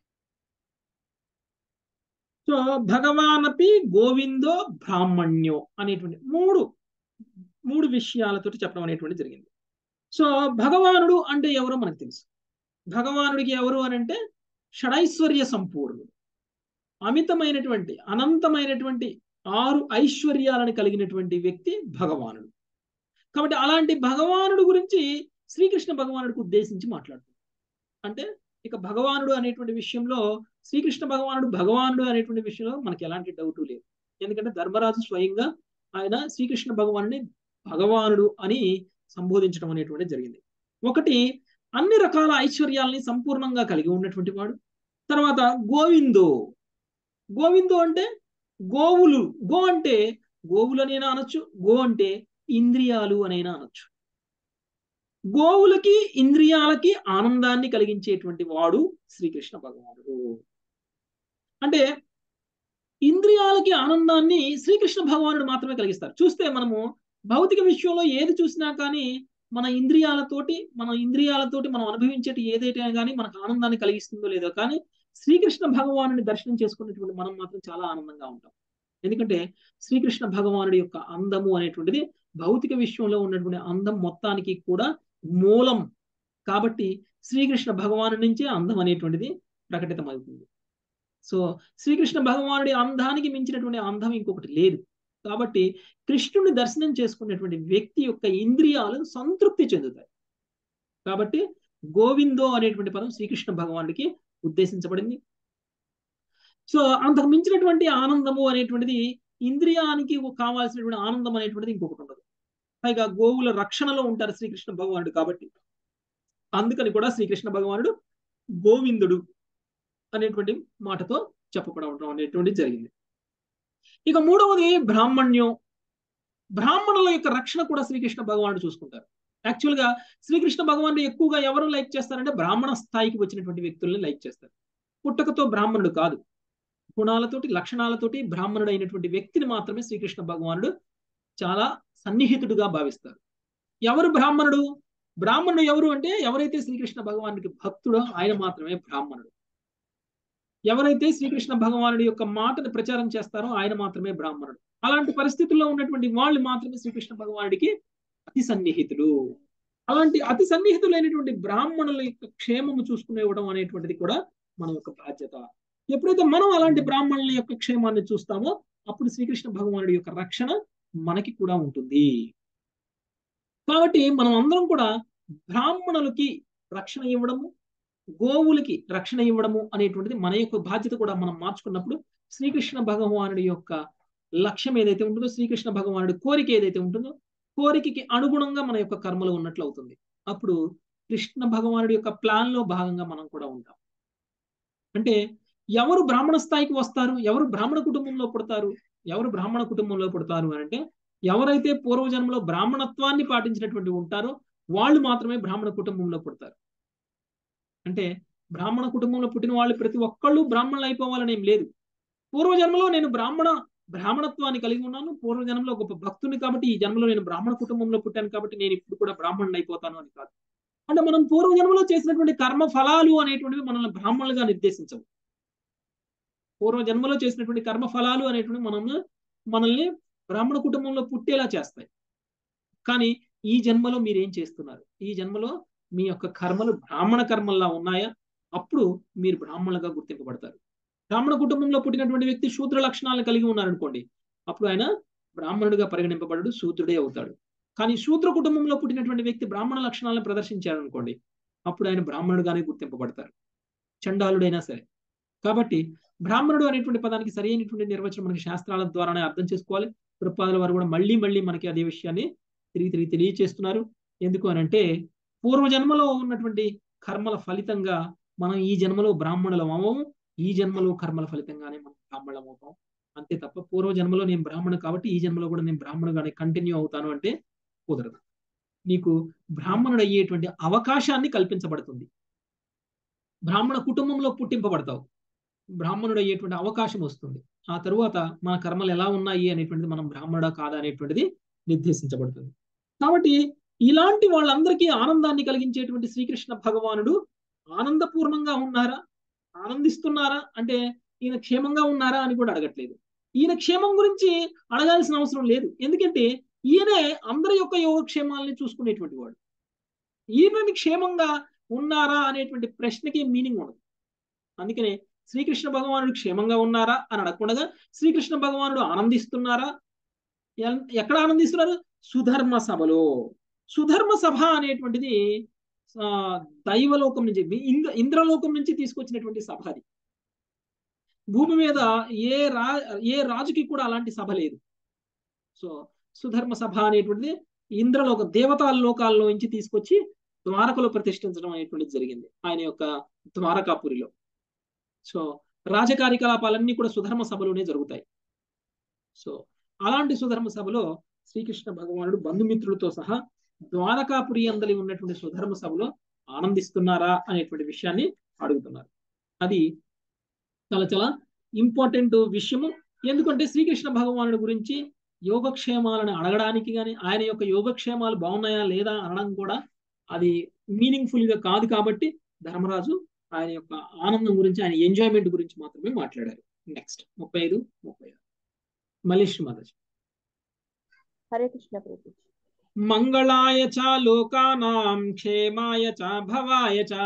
సో భగవానపి గోవిందో బ్రాహ్మణ్యో అనేటువంటి మూడు మూడు విషయాలతో చెప్పడం అనేటువంటి జరిగింది సో భగవానుడు అంటే ఎవరో మనకు తెలుసు భగవానుడికి ఎవరు అని అంటే షడైశ్వర్య సంపూర్ణుడు అమితమైనటువంటి అనంతమైనటువంటి ఆరు ఐశ్వర్యాలను కలిగినటువంటి వ్యక్తి భగవానుడు కాబట్టి అలాంటి భగవానుడు గురించి శ్రీకృష్ణ భగవానుడికి ఉద్దేశించి మాట్లాడుతుంది అంటే ఇక భగవానుడు అనేటువంటి విషయంలో శ్రీకృష్ణ భగవానుడు భగవానుడు అనేటువంటి విషయంలో మనకి ఎలాంటి డౌట్ లేదు ఎందుకంటే ధర్మరాజు స్వయంగా ఆయన శ్రీకృష్ణ భగవానుని భగవానుడు అని సంబోధించడం అనేటువంటిది జరిగింది ఒకటి అన్ని రకాల ఐశ్వర్యాలని సంపూర్ణంగా కలిగి ఉన్నటువంటి వాడు తర్వాత గోవిందో గోవిందో అంటే గోవులు గో అంటే గోవులనైనా అనొచ్చు గో అంటే ఇంద్రియాలు అనైనా అనొచ్చు గోవులకి ఇంద్రియాలకి ఆనందాన్ని కలిగించేటువంటి వాడు శ్రీకృష్ణ భగవానుడు అంటే ఇంద్రియాలకి ఆనందాన్ని శ్రీకృష్ణ భగవానుడు మాత్రమే కలిగిస్తారు చూస్తే మనము భౌతిక విషయంలో ఏది చూసినా కానీ మన ఇంద్రియాలతోటి మన ఇంద్రియాలతోటి మనం అనుభవించేటి ఏదైతే కానీ మనకు ఆనందాన్ని కలిగిస్తుందో లేదో కానీ శ్రీకృష్ణ భగవానుని దర్శనం చేసుకున్నటువంటి మనం మాత్రం చాలా ఆనందంగా ఉంటాం ఎందుకంటే శ్రీకృష్ణ భగవానుడి యొక్క అందము అనేటువంటిది భౌతిక విషయంలో ఉన్నటువంటి అందం మొత్తానికి కూడా మూలం కాబట్టి శ్రీకృష్ణ భగవాను నుంచే అందం అనేటువంటిది ప్రకటితమవుతుంది సో శ్రీకృష్ణ భగవానుడి అందానికి మించినటువంటి అందం ఇంకొకటి లేదు కాబట్టి కృష్ణుని దర్శనం చేసుకున్నటువంటి వ్యక్తి యొక్క ఇంద్రియాలు సంతృప్తి చెందుతాయి కాబట్టి గోవిందో అనేటువంటి పదం శ్రీకృష్ణ భగవానుడికి ఉద్దేశించబడింది సో అంతకు మించినటువంటి ఆనందము అనేటువంటిది ఇంద్రియానికి కావాల్సినటువంటి ఆనందం అనేటువంటిది ఇంకొకటి ఉండదు పైగా గోవుల రక్షణలో ఉంటారు శ్రీకృష్ణ భగవానుడు కాబట్టి అందుకని కూడా శ్రీకృష్ణ భగవానుడు గోవిందుడు అనేటువంటి మాటతో చెప్పబడడం అనేటువంటిది జరిగింది ఇక మూడవది బ్రాహ్మణ్యం బ్రాహ్మణుల యొక్క రక్షణ కూడా శ్రీకృష్ణ భగవానుడు చూసుకుంటారు యాక్చువల్ గా శ్రీకృష్ణ భగవానుడు ఎక్కువగా ఎవరు లైక్ చేస్తారంటే బ్రాహ్మణ స్థాయికి వచ్చినటువంటి వ్యక్తుల్ని లైక్ చేస్తారు పుట్టకతో బ్రాహ్మణుడు కాదు గుణాలతోటి లక్షణాలతోటి బ్రాహ్మణుడు అయినటువంటి వ్యక్తిని మాత్రమే శ్రీకృష్ణ భగవానుడు చాలా సన్నిహితుడుగా భావిస్తారు ఎవరు బ్రాహ్మణుడు బ్రాహ్మణుడు ఎవరు అంటే ఎవరైతే శ్రీకృష్ణ భగవానుడికి భక్తుడో ఆయన మాత్రమే బ్రాహ్మణుడు ఎవరైతే శ్రీకృష్ణ భగవానుడి యొక్క మాటను ప్రచారం చేస్తారో ఆయన మాత్రమే బ్రాహ్మణుడు అలాంటి పరిస్థితుల్లో ఉన్నటువంటి వాళ్ళు మాత్రమే శ్రీకృష్ణ భగవానుడికి అతి సన్నిహితులు అలాంటి అతి సన్నిహితులైనటువంటి బ్రాహ్మణుల యొక్క క్షేమము చూసుకునే ఇవ్వడం అనేటువంటిది కూడా మన యొక్క బాధ్యత ఎప్పుడైతే మనం అలాంటి బ్రాహ్మణుల యొక్క క్షేమాన్ని చూస్తామో అప్పుడు శ్రీకృష్ణ భగవానుడి యొక్క రక్షణ మనకి కూడా ఉంటుంది కాబట్టి మనం అందరం కూడా బ్రాహ్మణులకి రక్షణ ఇవ్వడము గోవులకి రక్షణ ఇవ్వడము అనేటువంటిది మన యొక్క బాధ్యత కూడా మనం మార్చుకున్నప్పుడు శ్రీకృష్ణ భగవానుడి యొక్క లక్ష్యం ఏదైతే ఉంటుందో శ్రీకృష్ణ భగవానుడి కోరిక ఏదైతే ఉంటుందో కోరికకి అనుగుణంగా మన యొక్క కర్మలు ఉన్నట్లు అవుతుంది అప్పుడు కృష్ణ భగవానుడి యొక్క ప్లాన్ లో భాగంగా మనం కూడా ఉంటాం అంటే ఎవరు బ్రాహ్మణ స్థాయికి వస్తారు ఎవరు బ్రాహ్మణ కుటుంబంలో పుడతారు ఎవరు బ్రాహ్మణ కుటుంబంలో పుడతారు అని అంటే ఎవరైతే పూర్వజన్మలో బ్రాహ్మణత్వాన్ని పాటించినటువంటి ఉంటారో వాళ్ళు మాత్రమే బ్రాహ్మణ కుటుంబంలో పుడతారు అంటే బ్రాహ్మణ కుటుంబంలో పుట్టిన వాళ్ళు ప్రతి ఒక్కళ్ళు బ్రాహ్మణులు అయిపోవాలని ఏం లేదు పూర్వజన్మలో నేను బ్రాహ్మణ బ్రాహ్మణత్వాన్ని కలిగి ఉన్నాను పూర్వజన్మలో గొప్ప భక్తుని కాబట్టి ఈ జన్మలో నేను బ్రాహ్మణ కుటుంబంలో పుట్టాను కాబట్టి నేను ఇప్పుడు కూడా బ్రాహ్మణుడు అయిపోతాను అని కాదు అంటే మనం పూర్వజన్మలో చేసినటువంటి కర్మ ఫలాలు అనేటువంటివి మనల్ని బ్రాహ్మణులుగా నిర్దేశించవు పూర్వ జన్మలో చేసినటువంటి కర్మ ఫలాలు అనేటువంటి మనం మనల్ని బ్రాహ్మణ కుటుంబంలో పుట్టేలా చేస్తాయి కానీ ఈ జన్మలో మీరు ఏం చేస్తున్నారు ఈ జన్మలో మీ యొక్క కర్మలు బ్రాహ్మణ కర్మల్లా ఉన్నాయా అప్పుడు మీరు బ్రాహ్మణులుగా గుర్తింపబడతారు బ్రాహ్మణ కుటుంబంలో పుట్టినటువంటి వ్యక్తి శూద్ర లక్షణాలను కలిగి ఉన్నారనుకోండి అప్పుడు ఆయన బ్రాహ్మణుడిగా పరిగణింపబడడు శూద్రుడే అవుతాడు కానీ శూద్ర కుటుంబంలో పుట్టినటువంటి వ్యక్తి బ్రాహ్మణ లక్షణాలను ప్రదర్శించారనుకోండి అప్పుడు ఆయన బ్రాహ్మణుడుగానే గుర్తింపబడతారు చండాలుడైనా సరే కాబట్టి బ్రాహ్మణుడు అనేటువంటి పదానికి సరైనటువంటి నిర్వచనం మనకి శాస్త్రాల ద్వారానే అర్థం చేసుకోవాలి కృపాదుల వారు కూడా మళ్ళీ మళ్ళీ మనకి అదే విషయాన్ని తిరిగి తిరిగి తెలియచేస్తున్నారు ఎందుకు అని అంటే పూర్వజన్మలో ఉన్నటువంటి కర్మల ఫలితంగా మనం ఈ జన్మలో బ్రాహ్మణులం అవము ఈ జన్మలో కర్మల ఫలితంగానే మనం బ్రాహ్మణులం అవుతాం అంతే తప్ప పూర్వ జన్మలో నేను బ్రాహ్మణు కాబట్టి ఈ జన్మలో కూడా నేను బ్రాహ్మణుగానే కంటిన్యూ అవుతాను అంటే కుదరదు నీకు బ్రాహ్మణుడు అయ్యేటువంటి అవకాశాన్ని కల్పించబడుతుంది బ్రాహ్మణ కుటుంబంలో పుట్టింపబడతావు బ్రాహ్మణుడు అయ్యేటువంటి అవకాశం వస్తుంది ఆ తరువాత మన కర్మలు ఎలా ఉన్నాయి అనేటువంటిది మనం బ్రాహ్మణుడా కాదా అనేటువంటిది నిర్దేశించబడుతుంది కాబట్టి ఇలాంటి వాళ్ళందరికీ ఆనందాన్ని కలిగించేటువంటి శ్రీకృష్ణ భగవానుడు ఆనందపూర్ణంగా ఉన్నారా ఆనందిస్తున్నారా అంటే ఈయన క్షేమంగా ఉన్నారా అని కూడా అడగట్లేదు ఈయన క్షేమం గురించి అడగాల్సిన అవసరం లేదు ఎందుకంటే ఈయనే అందరి యొక్క యోగక్షేమాలని చూసుకునేటువంటి వాడు ఈయనని క్షేమంగా ఉన్నారా అనేటువంటి ప్రశ్నకి మీనింగ్ ఉండదు అందుకనే శ్రీకృష్ణ భగవానుడు క్షేమంగా ఉన్నారా అని అడగకుండా శ్రీకృష్ణ భగవానుడు ఆనందిస్తున్నారా ఎక్కడ ఆనందిస్తున్నారు సుధర్మ సభలో సుధర్మ సభ అనేటువంటిది దైవలోకం నుంచి ఇంద్ర ఇంద్రలోకం నుంచి తీసుకొచ్చినటువంటి సభ అది భూమి మీద ఏ రా ఏ రాజుకి కూడా అలాంటి సభ లేదు సో సుధర్మ సభ అనేటువంటిది ఇంద్రలోక దేవతా లోకాల్లో నుంచి తీసుకొచ్చి ద్వారకలో ప్రతిష్ఠించడం అనేటువంటిది జరిగింది ఆయన యొక్క ద్వారకాపురిలో సో రాజకార్యకలాపాలన్నీ కూడా సుధర్మ సభలోనే జరుగుతాయి సో అలాంటి సుధర్మ సభలో శ్రీకృష్ణ భగవానుడు బంధుమిత్రులతో సహా ద్వారకాపురి అందలి ఉన్నటువంటి సుధర్మ సభలో ఆనందిస్తున్నారా అనేటువంటి విషయాన్ని అడుగుతున్నారు అది చాలా చాలా ఇంపార్టెంట్ విషయము ఎందుకంటే శ్రీకృష్ణ భగవానుడి గురించి యోగక్షేమాలను అడగడానికి కానీ ఆయన యొక్క యోగక్షేమాలు బాగున్నాయా లేదా అనడం కూడా అది మీనింగ్ఫుల్ గా కాదు కాబట్టి ధర్మరాజు ఆయన యొక్క ఆనందం గురించి ఆయన ఎంజాయ్మెంట్ గురించి మాత్రమే మాట్లాడారు నెక్స్ట్ ముప్పై ఐదు ముప్పై ఆరు మల్లేష్ మాతాజీ హరే కృష్ణ ప్రభు మంగళాయ చ లోకానాం క్షేమాయ చ భవాయ చ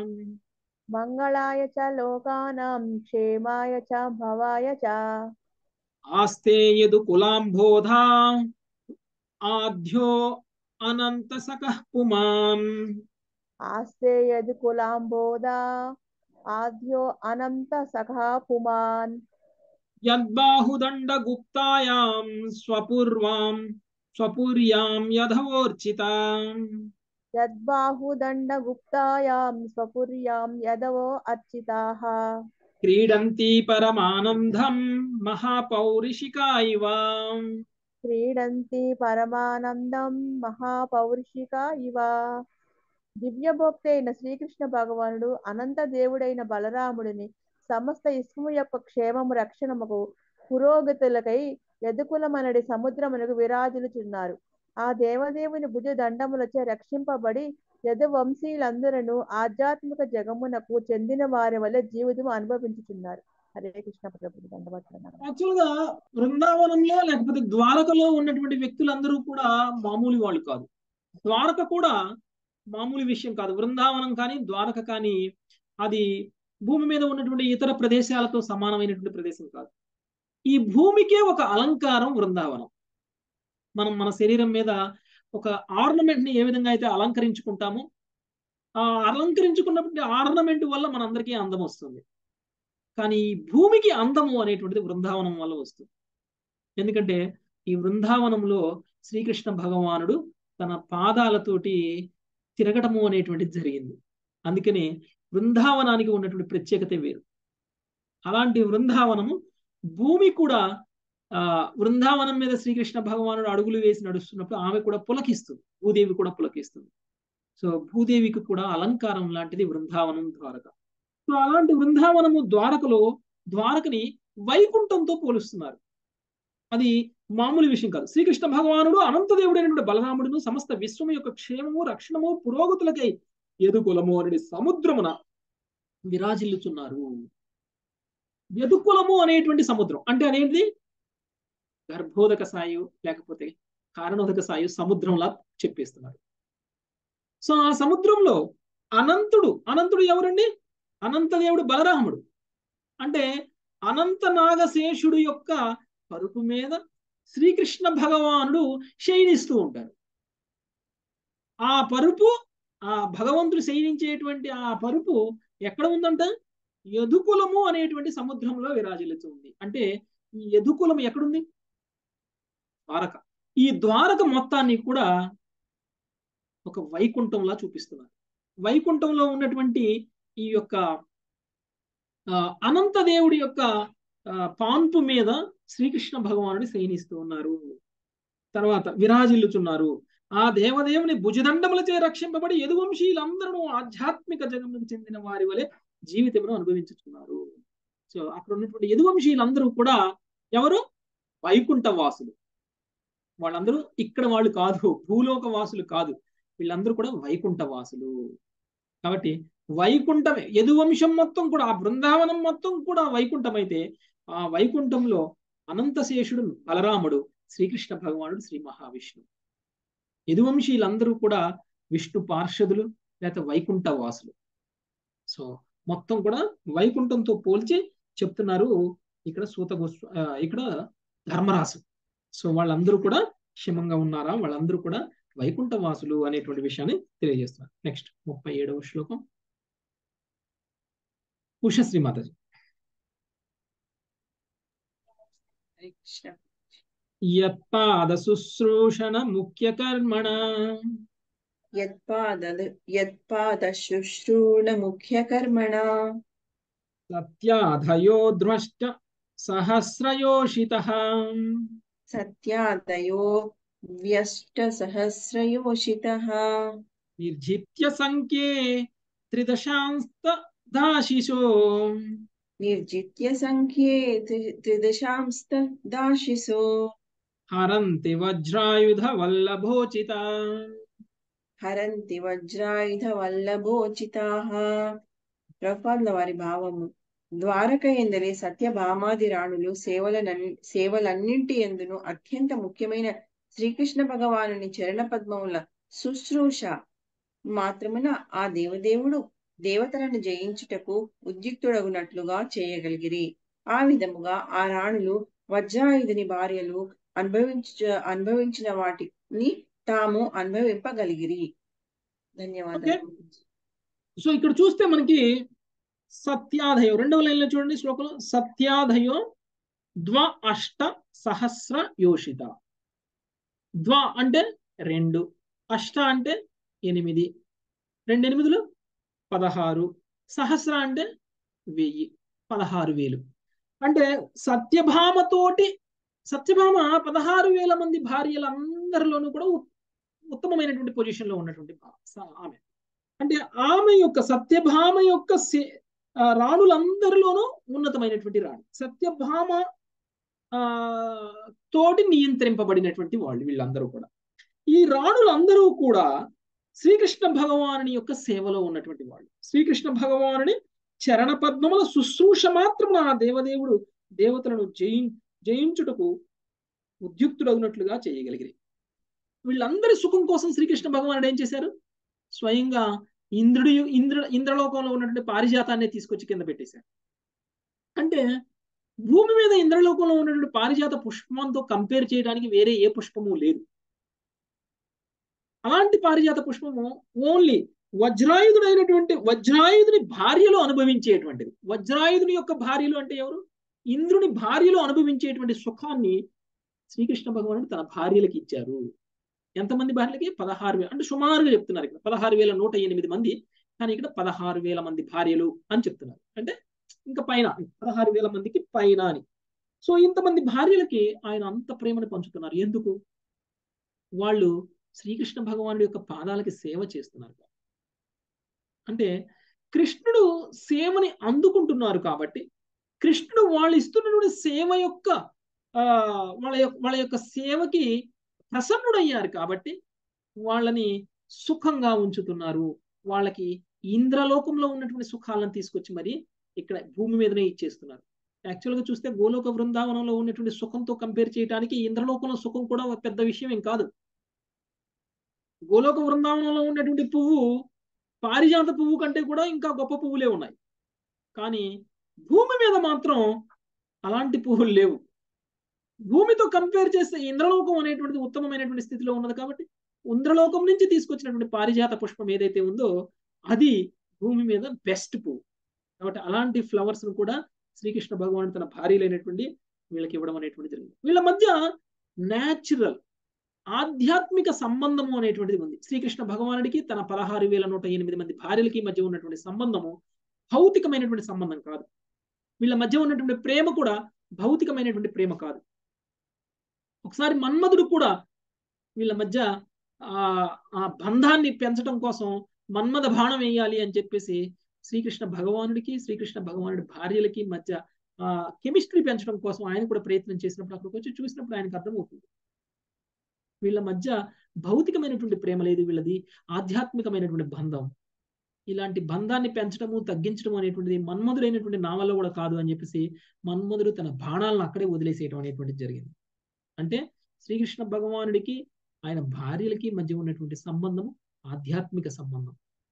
మంగళాయ చ లోకానాం క్షేమాయ చ భవాయ చ ఆస్తే యదు కులాంబోధా ఆధ్యో అనంత సకః పుమాన్ ఆస్తే యదు కులాంబోదా ఆద్యో అనంత సఖా పుమాన్ యద్బాహుదండగుప్తాయాం స్వపూర్వాం స్వపూర్యాం యథవోర్చిత యద్బాహుదండగుప్తాయాం స్వపుర్యాం యదవో అర్చితాః క్రీడంతి పరమానందం మహాపౌరిషికా ఇవ క్రీడంతి పరమానందం మహాపౌరుషిక ఇవ దివ్యభోక్తి అయిన శ్రీకృష్ణ భగవానుడు అనంత దేవుడైన బలరాముడిని సమస్త ఇస్ము యొక్క క్షేమము రక్షణముకు పురోగతులకై యదుకులమనడి సముద్రమునకు విరాజులుచున్నారు ఆ దేవదేవుని భుజ దండములచే రక్షింపబడి యదు వంశీయులందరూ ఆధ్యాత్మిక జగమునకు చెందిన వారి వల్ల జీవితం అనుభవించుచున్నారు హరే కృష్ణ ప్రభు దండవత్సరం యాక్చువల్ గా బృందావనంలో లేకపోతే ద్వారకలో ఉన్నటువంటి వ్యక్తులందరూ కూడా మామూలు వాళ్ళు కాదు ద్వారక కూడా మామూలు విషయం కాదు బృందావనం కానీ ద్వారక కానీ అది భూమి మీద ఉన్నటువంటి ఇతర ప్రదేశాలతో సమానమైనటువంటి ప్రదేశం కాదు ఈ భూమికే ఒక అలంకారం బృందావనం మనం మన శరీరం మీద ఒక ఆర్నమెంట్ ని ఏ విధంగా అయితే అలంకరించుకుంటామో ఆ అలంకరించుకున్నటువంటి ఆర్నమెంట్ వల్ల మనందరికీ అందం వస్తుంది కానీ ఈ భూమికి అందము అనేటువంటిది బృందావనం వల్ల వస్తుంది ఎందుకంటే ఈ బృందావనంలో శ్రీకృష్ణ భగవానుడు తన పాదాలతోటి తిరగటము అనేటువంటిది జరిగింది అందుకని బృందావనానికి ఉన్నటువంటి ప్రత్యేకత వేరు అలాంటి బృందావనము భూమి కూడా ఆ బృందావనం మీద శ్రీకృష్ణ భగవానుడు అడుగులు వేసి నడుస్తున్నప్పుడు ఆమె కూడా పులకిస్తుంది భూదేవి కూడా పులకిస్తుంది సో భూదేవికి కూడా అలంకారం లాంటిది బృందావనం ద్వారక సో అలాంటి బృందావనము ద్వారకలో ద్వారకని వైకుంఠంతో పోలుస్తున్నారు అది మామూలు విషయం కాదు శ్రీకృష్ణ భగవానుడు అనంతదేవుడైనటువంటి బలరాముడును సమస్త విశ్వము యొక్క క్షేమము రక్షణము పురోగతులకై ఎదుకులము అనేది సముద్రమున విరాజిల్లుచున్నారు ఎదుకులము అనేటువంటి సముద్రం అంటే అదేంటి గర్భోదక సాయు లేకపోతే కారణోదక సాయు సముద్రంలా చెప్పేస్తున్నారు సో ఆ సముద్రంలో అనంతుడు అనంతుడు ఎవరండి అనంతదేవుడు బలరాముడు అంటే అనంత నాగశేషుడు యొక్క పరుపు మీద శ్రీకృష్ణ భగవానుడు శయనిస్తూ ఉంటారు ఆ పరుపు ఆ భగవంతుడు శయనించేటువంటి ఆ పరుపు ఎక్కడ ఉందంట యదుకులము అనేటువంటి సముద్రంలో విరాజిల్లుతుంది అంటే ఈ యదుకులం ఎక్కడుంది ద్వారక ఈ ద్వారక మొత్తాన్ని కూడా ఒక వైకుంఠంలా చూపిస్తున్నారు వైకుంఠంలో ఉన్నటువంటి ఈ యొక్క అనంత దేవుడి యొక్క పాన్పు మీద శ్రీకృష్ణ భగవానుడు శయనిస్తూ ఉన్నారు తర్వాత విరాజిల్లుచున్నారు ఆ దేవదేవుని భుజదండములచే రక్షింపబడి యదువంశీయులందరూ ఆధ్యాత్మిక జగములకు చెందిన వారి వలె జీవితమును అనుభవించుతున్నారు సో అక్కడ ఉన్నటువంటి యదువంశీయులందరూ కూడా ఎవరు వైకుంఠ వాసులు వాళ్ళందరూ ఇక్కడ వాళ్ళు కాదు భూలోక వాసులు కాదు వీళ్ళందరూ కూడా వైకుంఠ వాసులు కాబట్టి వైకుంఠమే యదువంశం మొత్తం కూడా ఆ బృందావనం మొత్తం కూడా వైకుంఠం అయితే ఆ వైకుంఠంలో అనంతశేషుడు బలరాముడు శ్రీకృష్ణ భగవానుడు శ్రీ మహావిష్ణు యదువంశీయులందరూ కూడా విష్ణు పార్షదులు లేకపోతే వైకుంఠ వాసులు సో మొత్తం కూడా వైకుంఠంతో పోల్చి చెప్తున్నారు ఇక్కడ సూత గోస్వ ఇక్కడ ధర్మరాజు సో వాళ్ళందరూ కూడా క్షేమంగా ఉన్నారా వాళ్ళందరూ కూడా వైకుంఠ వాసులు అనేటువంటి విషయాన్ని తెలియజేస్తున్నారు నెక్స్ట్ ముప్పై ఏడవ శ్లోకం ఉషశ్రీ మాతాజీ యత్పాద శుశ్రూషణ ముఖ్య కర్మణ యత్పాద యత్పాద శుశ్రూణ ముఖ్య కర్మణ సత్యాధయో ద్రష్ట సహస్రయోషిత సత్యాదయో వ్యష్ట సహస్రయోషిత నిర్జిత్య సంఖ్యే త్రిదశాంస్త దాశిషో నిర్జిత్య సంఖ్యే త్రిదశాంస్త దాశిసో హరంతి వజ్రాయుధ వల్లభోచిత హరంతి వజ్రాయుధ వల్లభోచితాః ప్రభుపాదుల వారి భావము ద్వారక ఎందరే సత్యభామాది రాణులు సేవలనన్ సేవలన్నింటి ఎందును అత్యంత ముఖ్యమైన శ్రీకృష్ణ భగవానుని చరణ పద్మముల శుశ్రూష మాత్రమున ఆ దేవదేవుడు దేవతలను జయించుటకు ఉద్యుక్తుడగునట్లుగా చేయగలిగిరి ఆ విధముగా ఆ రాణులు వజ్రాయుధుని భార్యలు అనుభవించ అనుభవించిన వాటిని తాము అనుభవింపగలిగిరి ధన్యవాదాలు సో ఇక్కడ చూస్తే మనకి సత్యాధయో రెండవ లైన్లో చూడండి శ్లోకంలో సత్యాధయో ద్వ అష్ట సహస్ర యోషిత ద్వ అంటే రెండు అష్ట అంటే ఎనిమిది రెండు ఎనిమిదిలు పదహారు సహస్ర అంటే వెయ్యి పదహారు వేలు అంటే సత్యభామతోటి సత్యభామ పదహారు వేల మంది భార్యలందరిలోనూ కూడా ఉ- ఉత్తమమైనటువంటి పొజిషన్ లో ఉన్నటువంటి భా- స- ఆమె అంటే ఆమె యొక్క సత్యభామ యొక్క సే- ఆ, రాణులందరిలోనూ ఉన్నతమైనటువంటి రాణి సత్యభామ ఆ తోటి నియంత్రింపబడినటువంటి వాళ్ళు వీళ్ళందరూ కూడా ఈ రాణులందరూ కూడా శ్రీకృష్ణ భగవానుని యొక్క సేవలో ఉన్నటువంటి వాళ్ళు శ్రీకృష్ణ భగవానుని చరణ పద్మముల శుశ్రూష మాత్రమున ఆ దేవదేవుడు దేవతలను జయి జయించుటకు ఉద్యుక్తుడగినట్లుగా చేయగలిగిరి వీళ్ళందరి సుఖం కోసం శ్రీకృష్ణ భగవానుడు ఏం చేశారు స్వయంగా ఇంద్రుడు ఇంద్ర ఇంద్రలోకంలో ఉన్నటువంటి పారిజాతాన్ని తీసుకొచ్చి కింద పెట్టేశారు అంటే భూమి మీద ఇంద్రలోకంలో ఉన్నటువంటి పారిజాత పుష్పంతో కంపేర్ చేయడానికి వేరే ఏ పుష్పము లేదు అలాంటి పారిజాత పుష్పము ఓన్లీ వజ్రాయుధుడైనటువంటి వజ్రాయుధుని భార్యలో అనుభవించేటువంటిది వజ్రాయుధుని యొక్క భార్యలు అంటే ఎవరు ఇంద్రుని భార్యలో అనుభవించేటువంటి సుఖాన్ని శ్రీకృష్ణ భగవానుడు తన భార్యలకు ఇచ్చారు ఎంతమంది భార్యలకి పదహారు వేల అంటే సుమారుగా చెప్తున్నారు ఇక్కడ పదహారు వేల నూట ఎనిమిది మంది కానీ ఇక్కడ పదహారు వేల మంది భార్యలు అని చెప్తున్నారు అంటే ఇంకా పైన పదహారు వేల మందికి పైన అని సో ఇంతమంది భార్యలకి ఆయన అంత ప్రేమను పంచుతున్నారు ఎందుకు వాళ్ళు శ్రీకృష్ణ భగవానుడి యొక్క పాదాలకి సేవ చేస్తున్నారు అంటే కృష్ణుడు సేవని అందుకుంటున్నారు కాబట్టి కృష్ణుడు వాళ్ళు ఇస్తున్నటువంటి సేవ యొక్క ఆ వాళ్ళ యొక్క వాళ్ళ యొక్క సేవకి ప్రసన్నుడయ్యారు కాబట్టి వాళ్ళని సుఖంగా ఉంచుతున్నారు వాళ్ళకి ఇంద్రలోకంలో ఉన్నటువంటి సుఖాలను తీసుకొచ్చి మరి ఇక్కడ భూమి మీదనే ఇచ్చేస్తున్నారు యాక్చువల్గా చూస్తే గోలోక బృందావనంలో ఉన్నటువంటి సుఖంతో కంపేర్ చేయడానికి ఇంద్రలోకంలో సుఖం కూడా ఒక పెద్ద విషయం ఏం కాదు గోలోక బృందావనంలో ఉన్నటువంటి పువ్వు పారిజాత పువ్వు కంటే కూడా ఇంకా గొప్ప పువ్వులే ఉన్నాయి కానీ భూమి మీద మాత్రం అలాంటి పువ్వులు లేవు భూమితో కంపేర్ చేస్తే ఇంద్రలోకం అనేటువంటిది ఉత్తమమైనటువంటి స్థితిలో ఉన్నది కాబట్టి ఇంద్రలోకం నుంచి తీసుకొచ్చినటువంటి పారిజాత పుష్పం ఏదైతే ఉందో అది భూమి మీద బెస్ట్ పువ్వు కాబట్టి అలాంటి ఫ్లవర్స్ ను కూడా శ్రీకృష్ణ భగవాన్ తన భార్యలైనటువంటి వీళ్ళకి ఇవ్వడం అనేటువంటి జరిగింది వీళ్ళ మధ్య న్యాచురల్ ఆధ్యాత్మిక సంబంధము అనేటువంటిది ఉంది శ్రీకృష్ణ భగవానుడికి తన పదహారు వేల నూట ఎనిమిది మంది భార్యలకి మధ్య ఉన్నటువంటి సంబంధము భౌతికమైనటువంటి సంబంధం కాదు వీళ్ళ మధ్య ఉన్నటువంటి ప్రేమ కూడా భౌతికమైనటువంటి ప్రేమ కాదు ఒకసారి మన్మధుడు కూడా వీళ్ళ మధ్య ఆ ఆ బంధాన్ని పెంచడం కోసం మన్మథ బాణం వేయాలి అని చెప్పేసి శ్రీకృష్ణ భగవానుడికి శ్రీకృష్ణ భగవానుడి భార్యలకి మధ్య ఆ కెమిస్ట్రీ పెంచడం కోసం ఆయన కూడా ప్రయత్నం చేసినప్పుడు అక్కడికి వచ్చి చూసినప్పుడు ఆయనకు అర్థమవుతుంది వీళ్ళ మధ్య భౌతికమైనటువంటి ప్రేమ లేదు వీళ్ళది ఆధ్యాత్మికమైనటువంటి బంధం ఇలాంటి బంధాన్ని పెంచడము తగ్గించడం అనేటువంటిది మన్మధుడైనటువంటి నావల్లో కూడా కాదు అని చెప్పేసి మన్మధుడు తన బాణాలను అక్కడే వదిలేసేయడం అనేటువంటిది జరిగింది అంటే శ్రీకృష్ణ భగవానుడికి ఆయన భార్యలకి మధ్య ఉన్నటువంటి సంబంధము ఆధ్యాత్మిక సంబంధం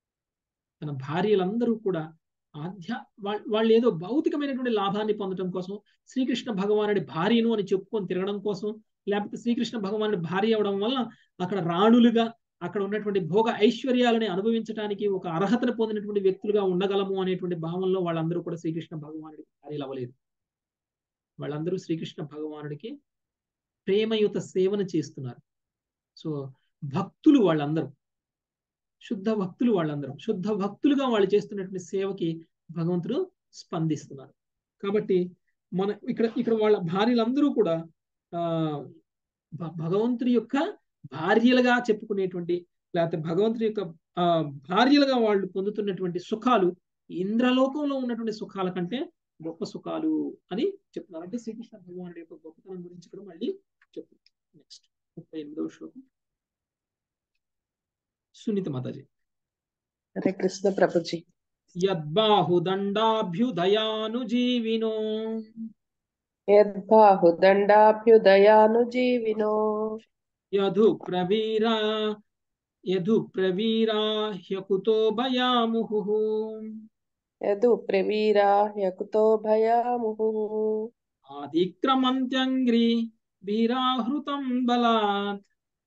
తన భార్యలందరూ కూడా ఆధ్యా వాళ్ళు ఏదో భౌతికమైనటువంటి లాభాన్ని పొందడం కోసం శ్రీకృష్ణ భగవానుడి భార్యను అని చెప్పుకొని తిరగడం కోసం లేకపోతే శ్రీకృష్ణ భగవానుడి భార్య అవడం వల్ల అక్కడ రాణులుగా అక్కడ ఉన్నటువంటి భోగ ఐశ్వర్యాలని అనుభవించడానికి ఒక అర్హతను పొందినటువంటి వ్యక్తులుగా ఉండగలము అనేటువంటి భావంలో వాళ్ళందరూ కూడా శ్రీకృష్ణ భగవానుడికి భార్యలు అవ్వలేదు వాళ్ళందరూ శ్రీకృష్ణ భగవానుడికి ప్రేమయుత సేవను చేస్తున్నారు సో భక్తులు వాళ్ళందరూ శుద్ధ భక్తులు వాళ్ళందరూ శుద్ధ భక్తులుగా వాళ్ళు చేస్తున్నటువంటి సేవకి భగవంతుడు స్పందిస్తున్నారు కాబట్టి మన ఇక్కడ ఇక్కడ వాళ్ళ భార్యలందరూ కూడా ఆ భగవంతుడి యొక్క భార్యలుగా చెప్పుకునేటువంటి లేకపోతే భగవంతుడి యొక్క ఆ భార్యలుగా వాళ్ళు పొందుతున్నటువంటి సుఖాలు ఇంద్రలోకంలో ఉన్నటువంటి సుఖాల కంటే గొప్ప సుఖాలు అని చెప్తున్నారు అంటే శ్రీకృష్ణ భగవానుడి యొక్క గొప్పతనం గురించి కూడా మళ్ళీ చెప్తున్నారు నెక్స్ట్ ముప్పై ఎనిమిదవ శ్లోకం సునీత మాతాజీ హరే కృష్ణ ప్రభుజీ యద్బాహుదండాభ్యుదయానుజీవినో యద్బాహుదండాభ్యుదయానుజీవినో యధు ప్రవీరా యధు ప్రవీరా హ్యకుతో భయాముహు యదు ప్రవీరా హ్యకుతో భయాముహు ఆదిక్రమంత్యంగ్రి వీరాహృతం బలాత్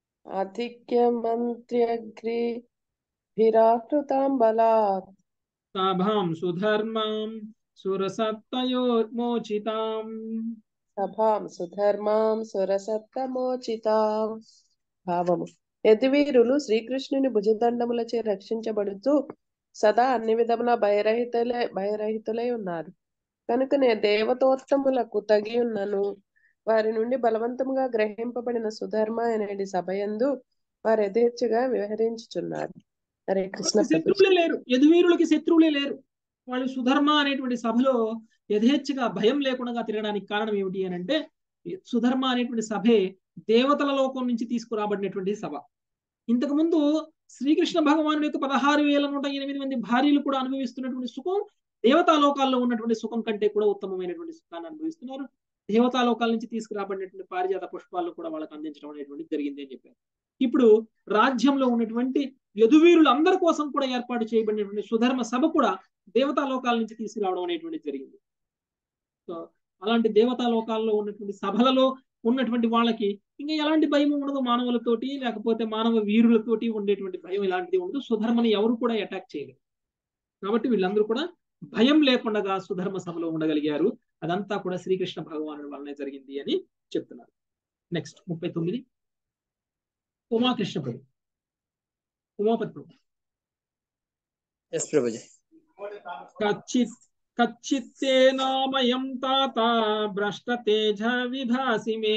ఆధిక్యమంత్ర్యగ్రి భిరాకృతాం బలాత్ సభాం సుధర్మాం సురసత్తయోర్మోచితాం సభాం సుధర్మాం సురసత్తమోచితాం భావము యతివీరులు శ్రీకృష్ణుని భుజదండములచే రక్షించబడుతూ సదా అన్ని విధముల భయరహితులై భయరహితులై ఉన్నారు కనుకనే దేవతోత్తములకు తగి ఉన్నను వారి నుండి బలవంతముగా గ్రహింపబడిన సుధర్మ అనేది సభయందు వారు యథేచ్ఛగా వ్యవహరించుచున్నారు హరే కృష్ణ వాళ్ళకి శత్రువులే లేరు యదువీరులకి శత్రువులే లేరు వాళ్ళు సుధర్మ అనేటువంటి సభలో యథేచ్ఛగా భయం లేకుండా తిరగడానికి కారణం ఏమిటి అని అంటే సుధర్మ అనేటువంటి సభే దేవతల లోకం నుంచి తీసుకురాబడినటువంటి సభ ఇంతకు ముందు శ్రీకృష్ణ భగవానుడి యొక్క పదహారు వేల నూట ఎనిమిది మంది భార్యలు కూడా అనుభవిస్తున్నటువంటి సుఖం దేవతా లోకాల్లో ఉన్నటువంటి సుఖం కంటే కూడా ఉత్తమమైనటువంటి సుఖాన్ని అనుభవిస్తున్నారు దేవతా లోకాల నుంచి తీసుకురాబడినటువంటి పారిజాత పుష్పాలను కూడా వాళ్ళకి అందించడం అనేటువంటి జరిగింది అని చెప్పారు ఇప్పుడు రాజ్యంలో ఉన్నటువంటి యదువీరులందరి కోసం కూడా ఏర్పాటు చేయబడినటువంటి సుధర్మ సభ కూడా దేవతా లోకాల నుంచి తీసుకురావడం అనేటువంటి జరిగింది సో అలాంటి దేవతా లోకాల్లో ఉన్నటువంటి సభలలో ఉన్నటువంటి వాళ్ళకి ఇంకా ఎలాంటి భయం ఉండదు మానవులతోటి లేకపోతే మానవ వీరులతోటి ఉండేటువంటి భయం ఇలాంటిది ఉండదు సుధర్మని ఎవరు కూడా అటాక్ చేయలేరు కాబట్టి వీళ్ళందరూ కూడా భయం లేకుండా సుధర్మ సభలో ఉండగలిగారు అదంతా కూడా శ్రీకృష్ణ భగవానుడి వల్లనే జరిగింది అని చెప్తున్నారు నెక్స్ట్ ముప్పై తొమ్మిది ఉమాకృష్ణ ప్రభు ఉమాపతి ప్రభు ఎస్ ప్రభుజీ కచ్చిత్ కచ్చిత్తే నామయం తాత భ్రష్ట తేజ విభాసి మే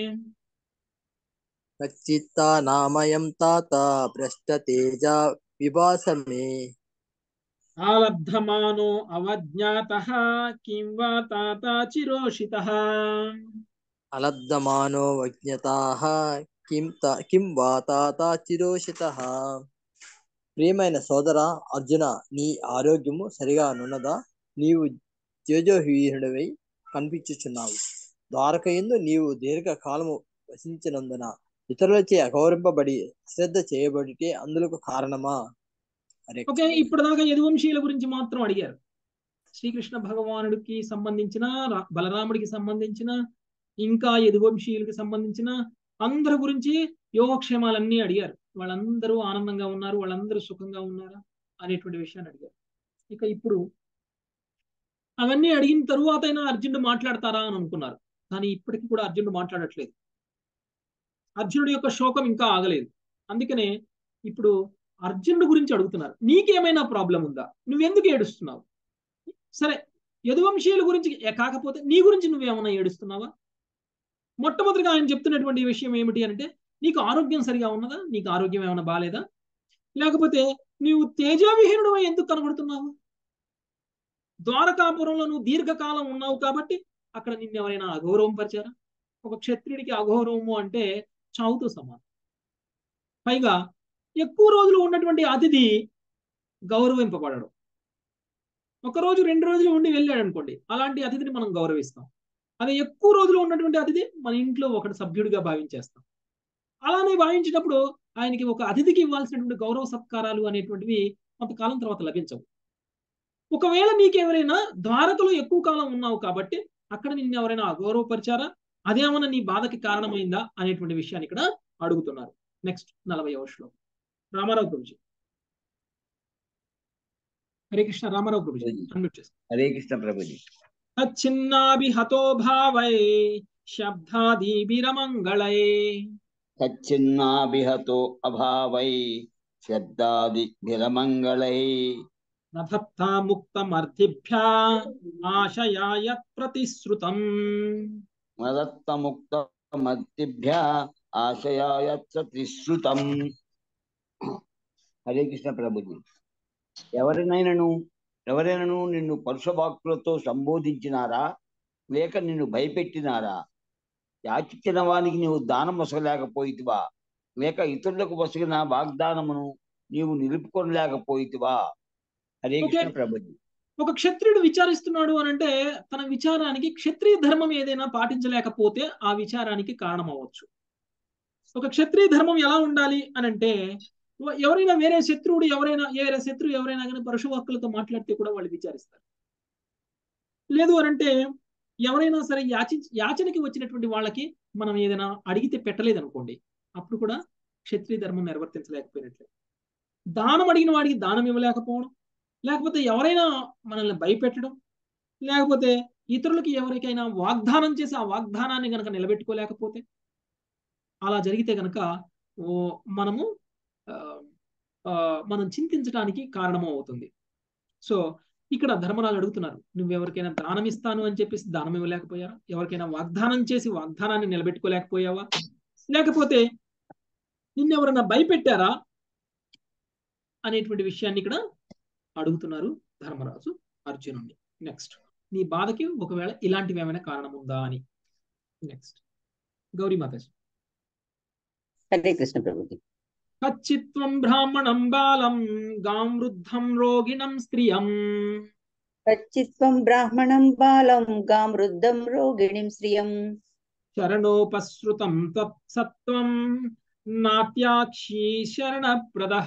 కచ్చిత్తా నామయం తాత భ్రష్ట తేజ విభాసమే ఆలబ్ధమానో అవజ్ఞాత కిం వా తాత చిరోషిత అలబ్ధమానో వజ్ఞతాః కిం తా- కిం వా తాత చిరోషితః ప్రియమైన సోదర అర్జున నీ ఆరోగ్యము సరిగా నున్నదా నీవు తేజోహీనుడివై కనిపించుచున్నావు ద్వారకయందు నీవు దీర్ఘకాలము వసించినందున ఇతరులచే అగౌరవింపబడి అశ్రద్ధ చేయబడితే అందులకు కారణమా హరే ఓకే ఇప్పుడు దాకా యదువంశీయుల గురించి మాత్రం అడిగారు శ్రీకృష్ణ భగవానుడికి సంబంధించిన రా- బలరాముడికి సంబంధించిన ఇంకా యదువంశీయులకి సంబంధించిన అందరి గురించి యోగక్షేమాలన్నీ అడిగారు వాళ్ళందరూ ఆనందంగా ఉన్నారు వాళ్ళందరూ సుఖంగా ఉన్నారా అనేటువంటి విషయాన్ని అడిగారు ఇక ఇప్పుడు అవన్నీ అడిగిన తరువాత అయినా అర్జునుడు మాట్లాడతారా అని అనుకున్నారు కానీ ఇప్పటికి కూడా అర్జునుడు మాట్లాడట్లేదు అర్జునుడి యొక్క శోకం ఇంకా ఆగలేదు అందుకనే ఇప్పుడు అర్జునుడి గురించి అడుగుతున్నారు నీకేమైనా ప్రాబ్లం ఉందా నువ్వెందుకు ఏడుస్తున్నావు సరే యదువంశీయుల గురించి ఏ- కాకపోతే నీ గురించి నువ్వేమన్నా ఏడుస్తున్నావా మొట్టమొదటిగా ఆయన చెప్తున్నటువంటి విషయం ఏమిటి అంటే నీకు ఆరోగ్యం సరిగా ఉన్నదా నీకు ఆరోగ్యం ఏమైనా బాగాలేదా లేకపోతే నీవు తేజావిహీనుడు ఎందుకు కనబడుతున్నావు ద్వారకాపురంలో నువ్వు దీర్ఘకాలం ఉన్నావు కాబట్టి అక్కడ నిన్ను ఎవరైనా అగౌరవం పరిచారా ఒక క్షత్రుడికి అగౌరవము అంటే చావుతో సమానం పైగా ఎక్కువ రోజులు ఉన్నటువంటి అతిథి గౌరవింపబడడం ఒక రోజు రెండు రోజులు ఉండి వెళ్ళాడు అనుకోండి అలాంటి అతిథిని మనం గౌరవిస్తాం అదే ఎక్కువ రోజులు ఉన్నటువంటి అతిథి మన ఇంట్లో ఒకటి సభ్యుడిగా భావించేస్తాం అలానే భావించినప్పుడు ఆయనకి ఒక అతిథికి ఇవ్వాల్సినటువంటి గౌరవ సత్కారాలు అనేటువంటివి కొంతకాలం తర్వాత లభించవు ఒకవేళ నీకెవరైనా ద్వారకలో ఎక్కువ కాలం ఉన్నావు కాబట్టి అక్కడ నిన్ను ఎవరైనా అగౌరవపరిచారా అదేమన్నా నీ బాధకి కారణమైందా అనేటువంటి విషయాన్ని ఇక్కడ అడుగుతున్నారు నెక్స్ట్ నలభై శ్లోకం రామారావు గురించి హరే కృష్ణ రామారావు గురించి అన్మ్యూట్ చేస్తాను హరే కృష్ణ ప్రభుజీ తచ్చిన్నాభిహతో భావై శబ్దాదిభిరమంగళై తచ్చిన్నాభిహతో అభావై శబ్దాది విరమంగళై నభక్తా ముక్తమర్థిభ్యా ఆశయాయత్ ప్రతిశ్రుతం మదత్తముక్త మత్తిభ్య ఆశయాయత్స త్రిశ్రుతం హరే కృష్ణ ప్రభుజీ ఎవరినైనాను ఎవరైనాను నిన్ను పరుషవాక్కులతో సంబోధించినారా లేక నిన్ను భయపెట్టినారా యాచించిన వానికి నీవు దానం వసలేకపోయితివా లేక ఇతరులకు వసగిన వాగ్దానమును నీవు నిలుపుకొనలేకపోయితివా హరే ఓకే కృష్ణ ప్రభుజీ ఒక క్షత్రియుడు విచారిస్తున్నాడు అని అంటే తన విచారానికి క్షత్రియ ధర్మం ఏదైనా పాటించలేకపోతే ఆ విచారానికి కారణం అవ్వచ్చు ఒక క్షత్రియ ధర్మం ఎలా ఉండాలి అని అంటే ఎవరైనా వేరే శత్రువుడు ఎవరైనా వేరే శత్రువు ఎవరైనా కానీ పరుషవాక్కులతో మాట్లాడితే కూడా వాళ్ళు విచారిస్తారు లేదు అని అంటే ఎవరైనా సరే యాచి యాచనకి వచ్చినటువంటి వాళ్ళకి మనం ఏదైనా అడిగితే పెట్టలేదు అనుకోండి అప్పుడు కూడా క్షత్రియ ధర్మం నిర్వర్తించలేకపోయినట్లే దానం అడిగిన వాడికి దానం ఇవ్వలేకపోవడం లేకపోతే ఎవరైనా మనల్ని భయపెట్టడం లేకపోతే ఇతరులకి ఎవరికైనా వాగ్దానం చేసి ఆ వాగ్దానాన్ని గనక నిలబెట్టుకోలేకపోతే అలా జరిగితే గనక ఓ మనము ఆ, ఆ, మనం చింతించడానికి కారణం అవుతుంది సో ఇక్కడ ధర్మరాజు అడుగుతున్నారు నువ్వు ఎవరికైనా దానం ఇస్తాను అని చెప్పేసి దానం ఇవ్వలేకపోయారా ఎవరికైనా వాగ్దానం చేసి వాగ్దానాన్ని నిలబెట్టుకోలేకపోయావా లేకపోతే నిన్నెవరన్నా భయపెట్టారా అనేటువంటి విషయాన్ని ఇక్కడ అడుగుతున్నారు ధర్మరాజు అర్జునుడిని నెక్స్ట్ నీ బాధకి ఒకవేళ ఇలాంటివి ఏమైనా కారణం ఉందా అని నెక్స్ట్ గౌరీ మాతాజీ హరే కృష్ణ ప్రభుజీ కచ్చిత్వం బ్రాహ్మణం బాలం గాం వృద్ధం రోగిణం స్త్రియం కచ్చిత్వం బ్రాహ్మణం బాలం గాం వృద్ధం రోగిణిం శ్రియం శరణోపసృతం సత్వం నాట్యాక్షీ శరణప్రద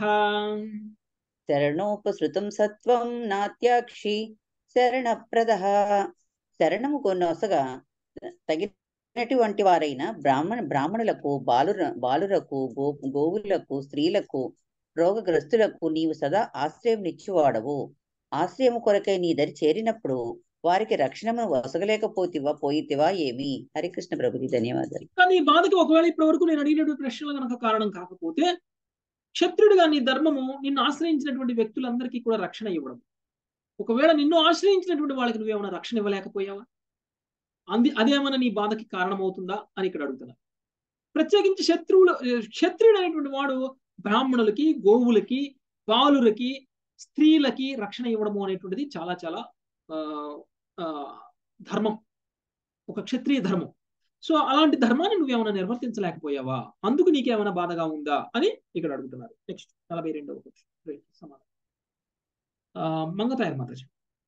శరణోపసృతం సత్వం నాత్యాక్షి శరణప్రద శరణము కొనొసగా తగినటువంటి వారైన బ్రాహ్మణ బ్రాహ్మణులకు బాలుర బాలురకు గో గోవులకు స్త్రీలకు రోగగ్రస్తులకు నీవు సదా ఆశ్రయం ఇచ్చివాడవు ఆశ్రయము కొరకై నీ దరి చేరినప్పుడు వారికి రక్షణను వసగలేకపోతివా పోయితివా ఏమి హరికృష్ణ ప్రభుజీ ధన్యవాదాలు కానీ ఈ బాధకి ఒకవేళ ఇప్పటి వరకు నేను అడిగినటువంటి ప్రశ్నలు కనుక కారణం కాకపోతే క్షత్రుడిగా నీ ధర్మము నిన్ను ఆశ్రయించినటువంటి వ్యక్తులందరికీ కూడా రక్షణ ఇవ్వడం ఒకవేళ నిన్ను ఆశ్రయించినటువంటి వాళ్ళకి నువ్వేమైనా రక్షణ ఇవ్వలేకపోయావా అంది అదేమైనా నీ బాధకి కారణమవుతుందా అని ఇక్కడ అడుగుతున్నారు ప్రత్యేకించి శత్రువులు క్షత్రియుడు అనేటువంటి వాడు బ్రాహ్మణులకి గోవులకి బాలులకి స్త్రీలకి రక్షణ ఇవ్వడము అనేటువంటిది చాలా చాలా ఆ, ఆ, ధర్మం ఒక క్షత్రియ ధర్మం సో అలాంటి ధర్మాన్ని నువ్వేమైనా నిర్వర్తించలేకపోయావా అందుకు నీకేమైనా బాధగా ఉందా అని ఇక్కడ అడుగుతున్నారు నెక్స్ట్ నలభై రెండవ క్వశ్చన్ సమాధానం ఆ, మంగతాయర్ మాతాజీ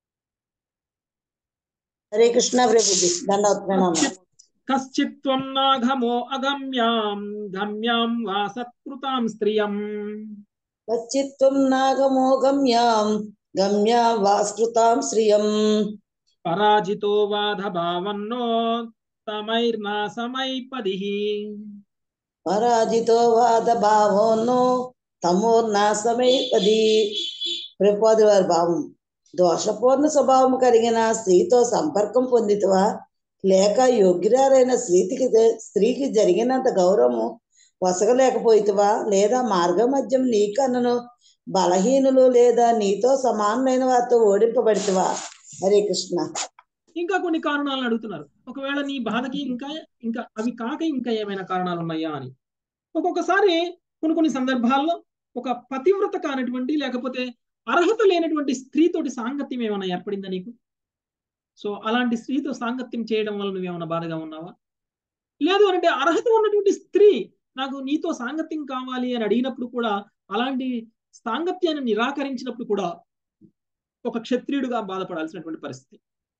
హరే కృష్ణ ప్రభుజీ దండవత్ ప్రణామం కశ్చిత్వం నాఘమో అగమ్యాం గమ్యాం వా సత్కృతాం స్త్రియం కచ్చిత్వం నాగమో గమ్యాం గమ్యా వాస్కృతాం శ్రియం పరాజితో వాధ భావన్నో తమైర్నా సమైపది పరాజితో వాద భావోన్నో తమోర్నాశమైపది ప్రపోది వారి భావం దోషపూర్ణ స్వభావం కలిగిన స్త్రీతో సంపర్కం పొందితవా లేక యోగ్యురాలైన స్త్రీకి స్త్రీకి జరిగినంత గౌరవము వసగలేకపోయితవా లేదా మార్గ మధ్యం నీకన్నను బలహీనులు లేదా నీతో సమానమైన వారితో ఓడింపబడితవా హరే కృష్ణ ఇంకా కొన్ని కారణాలను అడుగుతున్నారు ఒకవేళ నీ బాధకి ఇంకా ఇంకా అవి కాక ఇంకా ఏమైనా కారణాలు ఉన్నాయా అని ఒక్కొక్కసారి కొన్ని కొన్ని సందర్భాల్లో ఒక పతివ్రత కానటువంటి లేకపోతే అర్హత లేనటువంటి స్త్రీతోటి సాంగత్యం ఏమైనా ఏర్పడిందా నీకు సో అలాంటి స్త్రీతో సాంగత్యం చేయడం వల్ల నువ్వేమైనా బాధగా ఉన్నావా లేదు అంటే అర్హత ఉన్నటువంటి స్త్రీ నాకు నీతో సాంగత్యం కావాలి అని అడిగినప్పుడు కూడా అలాంటి సాంగత్యాన్ని నిరాకరించినప్పుడు కూడా ఒక క్షత్రియుడుగా బాధపడాల్సినటువంటి పరిస్థితి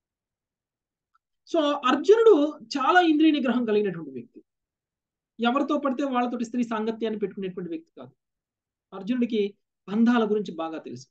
సో అర్జునుడు చాలా ఇంద్రియ నిగ్రహం కలిగినటువంటి వ్యక్తి ఎవరితో పడితే వాళ్ళతోటి స్త్రీ సాంగత్యాన్ని పెట్టుకునేటువంటి వ్యక్తి కాదు అర్జునుడికి బంధాల గురించి బాగా తెలుసు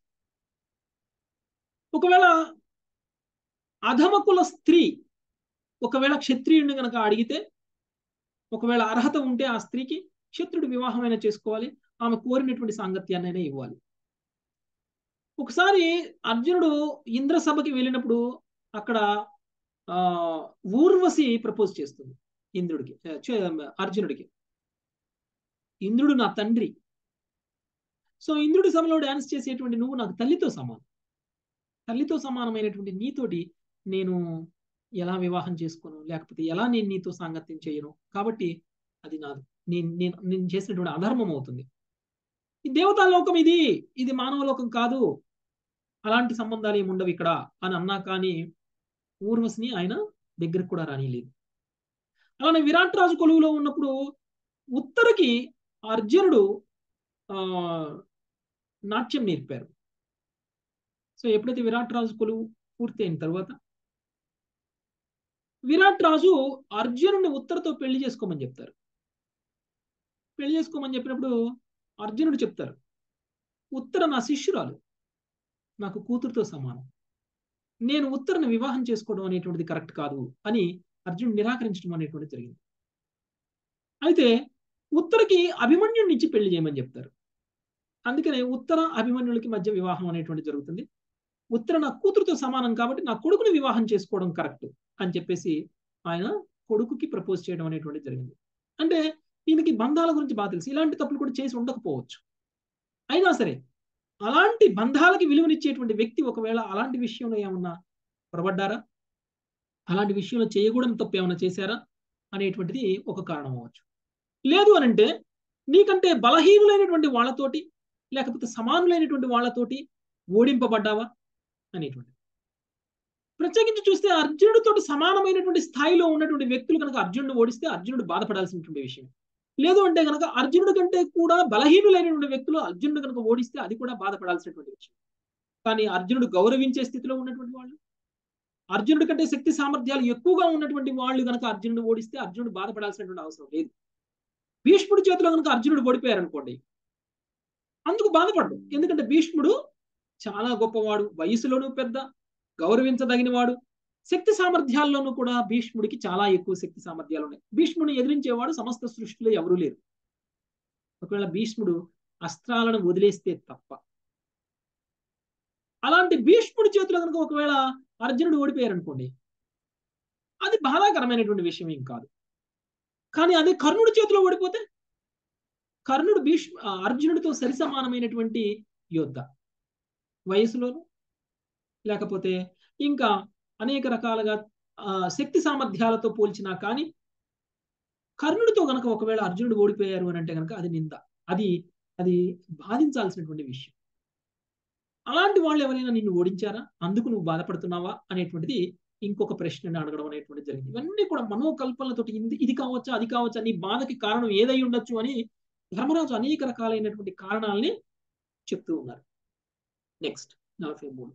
ఒకవేళ అధమకుల స్త్రీ ఒకవేళ క్షత్రియుడిని గనక అడిగితే ఒకవేళ అర్హత ఉంటే ఆ స్త్రీకి క్షత్రుడు వివాహమైనా చేసుకోవాలి ఆమె కోరినటువంటి సాంగత్యాన్నైనా ఇవ్వాలి ఒకసారి అర్జునుడు ఇంద్రసభకి వెళ్ళినప్పుడు అక్కడ ఆ ఊర్వశి ప్రపోజ్ చేస్తుంది ఇంద్రుడికి అర్జునుడికి ఇంద్రుడు నా తండ్రి సో ఇంద్రుడి సభలో డాన్స్ చేసేటువంటి నువ్వు నాకు తల్లితో సమానం తల్లితో సమానమైనటువంటి నీతోటి నేను ఎలా వివాహం చేసుకోను లేకపోతే ఎలా నేను నీతో సాంగత్యం చేయను కాబట్టి అది నాది నేను నేను నేను చేసినటువంటి అధర్మం అవుతుంది ఈ దేవతా లోకం ఇది ఇది మానవ లోకం కాదు అలాంటి సంబంధాలు ఏమి ఉండవు ఇక్కడ అని అన్నా కానీ ఊర్వశిని ఆయన దగ్గరకు కూడా రానిలేదు అలానే విరాట్ రాజు కొలువులో ఉన్నప్పుడు ఉత్తరకి అర్జునుడు ఆ నాట్యం నేర్పారు సో ఎప్పుడైతే విరాట్ రాజు కొలువు పూర్తి అయిన తర్వాత విరాట్ రాజు అర్జునుడిని ఉత్తరతో పెళ్లి చేసుకోమని చెప్తారు పెళ్లి చేసుకోమని చెప్పినప్పుడు అర్జునుడు చెప్తారు ఉత్తర నా శిష్యురాలు నాకు కూతురుతో సమానం నేను ఉత్తరను వివాహం చేసుకోవడం అనేటువంటిది కరెక్ట్ కాదు అని అర్జునుడు నిరాకరించడం అనేటువంటిది జరిగింది అయితే ఉత్తరకి అభిమన్యుడిని ఇచ్చి పెళ్లి చేయమని చెప్తారు అందుకనే ఉత్తర అభిమన్యులకి మధ్య వివాహం అనేటువంటి జరుగుతుంది ఉత్తర నా కూతురుతో సమానం కాబట్టి నా కొడుకుని వివాహం చేసుకోవడం కరెక్ట్ అని చెప్పేసి ఆయన కొడుకుకి ప్రపోజ్ చేయడం అనేటువంటిది జరిగింది అంటే ఈయనకి బంధాల గురించి బాగా తెలుసు ఇలాంటి తప్పులు కూడా చేసి ఉండకపోవచ్చు అయినా సరే అలాంటి బంధాలకి విలువనిచ్చేటువంటి వ్యక్తి ఒకవేళ అలాంటి విషయంలో ఏమన్నా పొరబడ్డారా అలాంటి విషయంలో చేయకూడని తప్పు ఏమైనా చేశారా అనేటువంటిది ఒక కారణం అవ్వచ్చు లేదు అని అంటే నీకంటే బలహీనులైనటువంటి వాళ్ళతోటి లేకపోతే సమానులైనటువంటి వాళ్ళతోటి ఓడింపబడ్డావా అనేటువంటి ప్రత్యేకించి చూస్తే అర్జునుడితో సమానమైనటువంటి స్థాయిలో ఉన్నటువంటి వ్యక్తులు కనుక అర్జునుడు ఓడిస్తే అర్జునుడు బాధపడాల్సినటువంటి విషయం లేదు అంటే కనుక అర్జునుడి కంటే కూడా బలహీనులైనటువంటి వ్యక్తులు అర్జునుడు కనుక ఓడిస్తే అది కూడా బాధపడాల్సినటువంటి విషయం కానీ అర్జునుడు గౌరవించే స్థితిలో ఉన్నటువంటి వాళ్ళు అర్జునుడి కంటే శక్తి సామర్థ్యాలు ఎక్కువగా ఉన్నటువంటి వాళ్ళు కనుక అర్జునుడు ఓడిస్తే అర్జునుడు బాధపడాల్సినటువంటి అవసరం లేదు భీష్ముడి చేతిలో కనుక అర్జునుడు ఓడిపోయారు అనుకోండి అందుకు బాధపడ్డు ఎందుకంటే భీష్ముడు చాలా గొప్పవాడు వయసులోనూ పెద్ద గౌరవించదగినవాడు శక్తి సామర్థ్యాల్లోనూ కూడా భీష్ముడికి చాలా ఎక్కువ శక్తి సామర్థ్యాలు ఉన్నాయి భీష్ముడిని ఎదిరించేవాడు సమస్త సృష్టిలో ఎవరూ లేరు ఒకవేళ భీష్ముడు అస్త్రాలను వదిలేస్తే తప్ప అలాంటి భీష్ముడి చేతిలో కనుక ఒకవేళ అర్జునుడు ఓడిపోయారు అనుకోండి అది బాధాకరమైనటువంటి విషయం ఏం కాదు కానీ అదే కర్ణుడి చేతిలో ఓడిపోతే కర్ణుడు భీష్మ అర్జునుడితో సరి సమానమైనటువంటి యోద్ధ వయసులోను లేకపోతే ఇంకా అనేక రకాలుగా శక్తి సామర్థ్యాలతో పోల్చినా కానీ కర్ణుడితో గనక ఒకవేళ అర్జునుడు ఓడిపోయారు అని అంటే కనుక అది నింద అది అది బాధించాల్సినటువంటి విషయం అలాంటి వాళ్ళు ఎవరైనా నిన్ను ఓడించారా అందుకు నువ్వు బాధపడుతున్నావా అనేటువంటిది ఇంకొక ప్రశ్నని అడగడం అనేటువంటిది జరిగింది ఇవన్నీ కూడా మనోకల్పనలతో ఇది కావచ్చా అది కావచ్చా నీ బాధకి కారణం ఏదై ఉండొచ్చు అని ధర్మరాజు అనేక రకాలైనటువంటి కారణాలని చెప్తూ ఉన్నారు నెక్స్ట్ నలభై మూడు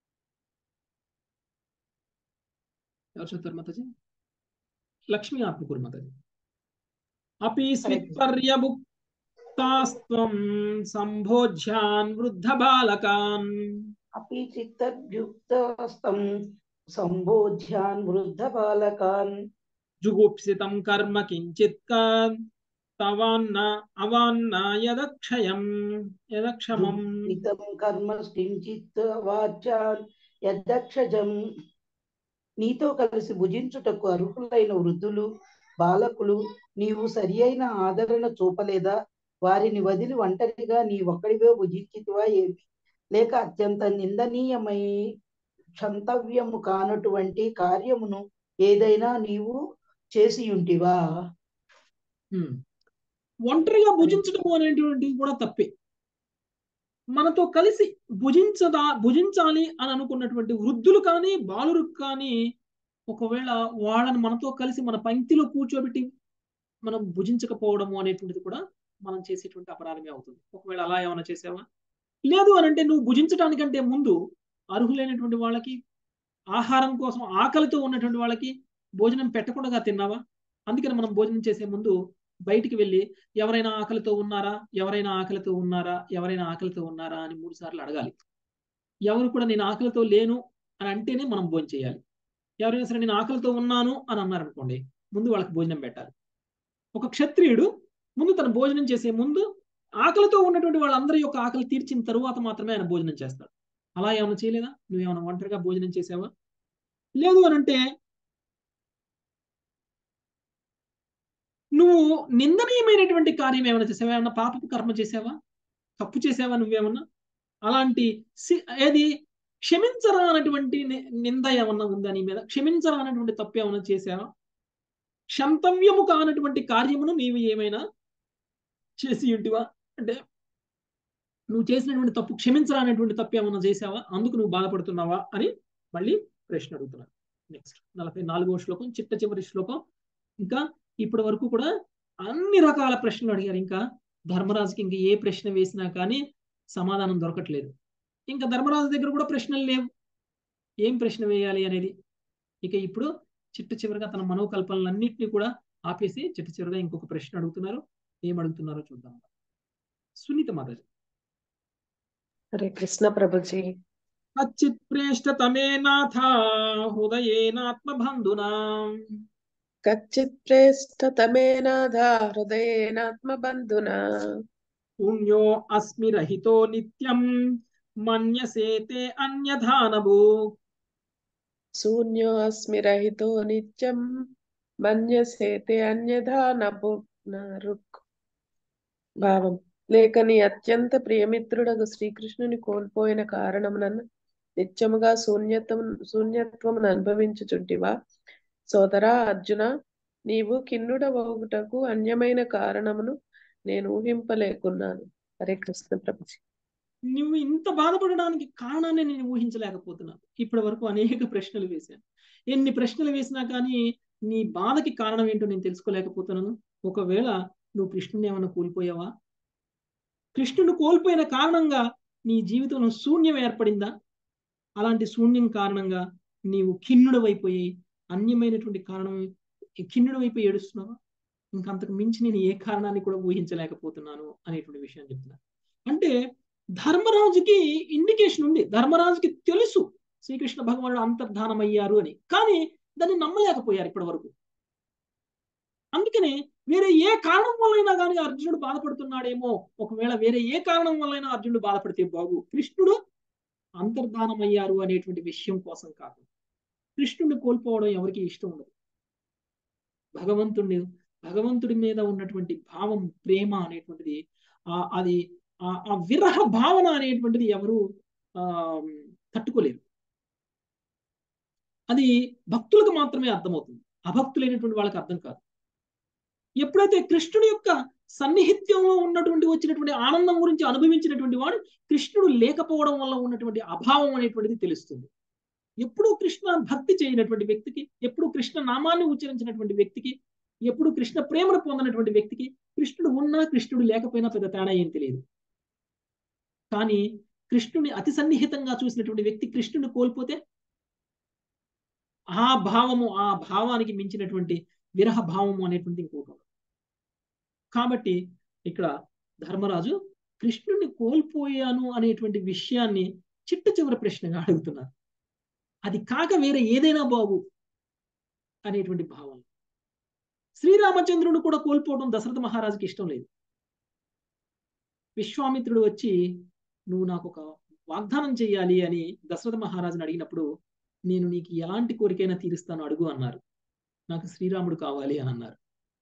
ఎవరు చెప్తారు మాతాజీ లక్ష్మీ ఆత్మకూరు మాతాజీ అపి స్మిత్పర్యభుక్తాస్త్వం సంభోజ్యాన్ వృద్ధ బాలకాన్ అపి చిత్తభ్యుక్తాస్తం సంబోధ్యాన్ వృద్ధ బాలకాన్ జుగుప్సితం కర్మ కించిత్ తవాన్న అవాన్న యదక్షయం యదక్షమం ఇతం కర్మ కించిత్ వాచాన్ యదక్షజం నీతో కలిసి భుజించుటకు అర్హులైన వృద్ధులు బాలకులు నీవు సరి అయిన ఆదరణ చూపలేదా వారిని వదిలి ఒంటరిగా నీ ఒక్కడివే భుజించితివా ఏమి లేక అత్యంత నిందనీయమై క్షంతవ్యము కానటువంటి కార్యమును ఏదైనా నీవు చేసి ఉంటివా ఒంటరిగా భుజించడం అనేటువంటిది కూడా తప్పే మనతో కలిసి భుజించదా భుజించాలి అని అనుకున్నటువంటి వృద్ధులు కానీ బాలురు కానీ ఒకవేళ వాళ్ళని మనతో కలిసి మన పంక్తిలో కూర్చోబెట్టి మనం భుజించకపోవడము అనేటువంటిది కూడా మనం చేసేటువంటి అపరాధమే అవుతుంది ఒకవేళ అలా ఏమైనా చేసావా లేదు అని అంటే నువ్వు భుజించడానికంటే ముందు అర్హులైనటువంటి వాళ్ళకి ఆహారం కోసం ఆకలితో ఉన్నటువంటి వాళ్ళకి భోజనం పెట్టకుండా తిన్నావా అందుకని మనం భోజనం చేసే ముందు బయటికి వెళ్ళి ఎవరైనా ఆకలితో ఉన్నారా ఎవరైనా ఆకలితో ఉన్నారా ఎవరైనా ఆకలితో ఉన్నారా అని మూడు సార్లు అడగాలి ఎవరు కూడా నేను ఆకలితో లేను అని అంటేనే మనం భోజనం చేయాలి ఎవరైనా సరే నేను ఆకలితో ఉన్నాను అని అన్నారనుకోండి ముందు వాళ్ళకి భోజనం పెట్టాలి ఒక క్షత్రియుడు ముందు తన భోజనం చేసే ముందు ఆకలితో ఉన్నటువంటి వాళ్ళందరి యొక్క ఆకలి తీర్చిన తరువాత మాత్రమే ఆయన భోజనం చేస్తాడు అలా ఏమైనా చేయలేదా నువ్వేమైనా ఒంటరిగా భోజనం చేసావా లేదు అని అంటే నువ్వు నిందనీయమైనటువంటి కార్యం ఏమైనా చేసావా ఏమన్నా పాపపు కర్మ చేసావా తప్పు చేసావా నువ్వేమన్నా అలాంటి ఏది క్షమించరా అన్నటువంటి నింద ఏమన్నా ఉందా నీ మీద క్షమించరా అన్నటువంటి తప్పు ఏమైనా చేసావా క్షంతవ్యము కానటువంటి కార్యమును నీవు ఏమైనా చేసి ఉంటివా అంటే నువ్వు చేసినటువంటి తప్పు క్షమించరా అనేటువంటి తప్పు ఏమైనా చేసావా అందుకు నువ్వు బాధపడుతున్నావా అని మళ్ళీ ప్రశ్న అడుగుతున్నాను నెక్స్ట్ నలభై నాలుగవ శ్లోకం చిట్ట చివరి శ్లోకం ఇంకా ఇప్పటి వరకు కూడా అన్ని రకాల ప్రశ్నలు అడిగారు ఇంకా ధర్మరాజుకి ఇంకా ఏ ప్రశ్న వేసినా కానీ సమాధానం దొరకట్లేదు ఇంకా ధర్మరాజు దగ్గర కూడా ప్రశ్నలు లేవు ఏం ప్రశ్న వేయాలి అనేది ఇక ఇప్పుడు చిట్ట చివరిగా తన మనోకల్పనలన్నింటినీ కూడా ఆపేసి చిట్ట చివరిగా ఇంకొక ప్రశ్న అడుగుతున్నారు ఏం అడుగుతున్నారో చూద్దాం సునీత మాతాజీ హరే కృష్ణ ప్రభుజీ కచ్చిత్ ప్రేష్ట తమే నాథ హృదయేనాత్మబంధునా కచ్చిత్ ప్రేష్టతమేనాథ హృదయేనాత్మబంధునా పుణ్యో అస్మి రహితో నిత్యం మన్యసేతే అన్యధానభూ శూన్యోస్మి రహితో నిత్యం మన్యసేతే అన్యథా నభు నరుక్ భావం లేక నీ అత్యంత ప్రియమిత్రుడగు శ్రీకృష్ణుని కోల్పోయిన కారణమునను నిత్యముగా శూన్యత్వం శూన్యత్వమును అనుభవించుచుంటివా సోదరా అర్జున నీవు కిన్నుడవగుటకు అన్యమైన కారణమును నేను ఊహింపలేకున్నాను హరే కృష్ణ ప్రభుజీ నువ్వు ఇంత బాధపడడానికి కారణాన్ని నేను ఊహించలేకపోతున్నాను ఇప్పటి వరకు అనేక ప్రశ్నలు వేశాను ఎన్ని ప్రశ్నలు వేసినా కానీ నీ బాధకి కారణం ఏంటో నేను తెలుసుకోలేకపోతున్నాను ఒకవేళ నువ్వు కృష్ణుని ఏమైనా కోల్పోయావా కృష్ణుడు కోల్పోయిన కారణంగా నీ జీవితంలో శూన్యం ఏర్పడిందా అలాంటి శూన్యం కారణంగా నీవు ఖిన్నుడవైపోయి అన్యమైనటువంటి కారణం ఖిన్నుడవైపోయి ఏడుస్తున్నావా ఇంకంతకు మించి నేను ఏ కారణాన్ని కూడా ఊహించలేకపోతున్నాను అనేటువంటి విషయం చెప్తున్నా అంటే ధర్మరాజుకి ఇండికేషన్ ఉంది ధర్మరాజుకి తెలుసు శ్రీకృష్ణ భగవానుడు అంతర్ధానం అయ్యారు అని కానీ దాన్ని నమ్మలేకపోయారు ఇప్పటి వరకు అందుకనే వేరే ఏ కారణం వల్లైనా కానీ అర్జునుడు బాధపడుతున్నాడేమో ఒకవేళ వేరే ఏ కారణం వల్లైనా అర్జునుడు బాధపడితే బాగు కృష్ణుడు అంతర్ధానం అయ్యారు అనేటువంటి విషయం కోసం కాదు కృష్ణుడిని కోల్పోవడం ఎవరికి ఇష్టం ఉండదు భగవంతుడిని భగవంతుడి మీద ఉన్నటువంటి భావం ప్రేమ అనేటువంటిది ఆ అది ఆ విరహ భావన అనేటువంటిది ఎవరు ఆ తట్టుకోలేరు అది భక్తులకు మాత్రమే అర్థమవుతుంది అభక్తులైనటువంటి వాళ్ళకి అర్థం కాదు ఎప్పుడైతే కృష్ణుడి యొక్క సన్నిహిత్యంలో ఉన్నటువంటి వచ్చినటువంటి ఆనందం గురించి అనుభవించినటువంటి వాడు కృష్ణుడు లేకపోవడం వల్ల ఉన్నటువంటి అభావం అనేటువంటిది తెలుస్తుంది ఎప్పుడు కృష్ణ భక్తి చేయనటువంటి వ్యక్తికి ఎప్పుడు కృష్ణ నామాన్ని ఉచ్చరించినటువంటి వ్యక్తికి ఎప్పుడు కృష్ణ ప్రేమను పొందినటువంటి వ్యక్తికి కృష్ణుడు ఉన్నా కృష్ణుడు లేకపోయినా పెద్ద తేడా ఏం తెలియదు కానీ కృష్ణుని అతి సన్నిహితంగా చూసినటువంటి వ్యక్తి కృష్ణుని కోల్పోతే ఆ భావము ఆ భావానికి మించినటువంటి విరహ భావము అనేటువంటి ఇంకోటి కాబట్టి ఇక్కడ ధర్మరాజు కృష్ణుని కోల్పోయాను అనేటువంటి విషయాన్ని చిట్ట చివరి ప్రశ్నగా అడుగుతున్నారు అది కాక వేరే ఏదైనా బాగు అనేటువంటి భావం శ్రీరామచంద్రుడు కూడా కోల్పోవడం దశరథ మహారాజుకి ఇష్టం లేదు విశ్వామిత్రుడు వచ్చి నువ్వు నాకు ఒక వాగ్దానం చేయాలి అని దశరథ మహారాజుని అడిగినప్పుడు నేను నీకు ఎలాంటి కోరికైనా తీరుస్తాను అడుగు అన్నారు నాకు శ్రీరాముడు కావాలి అని అన్నారు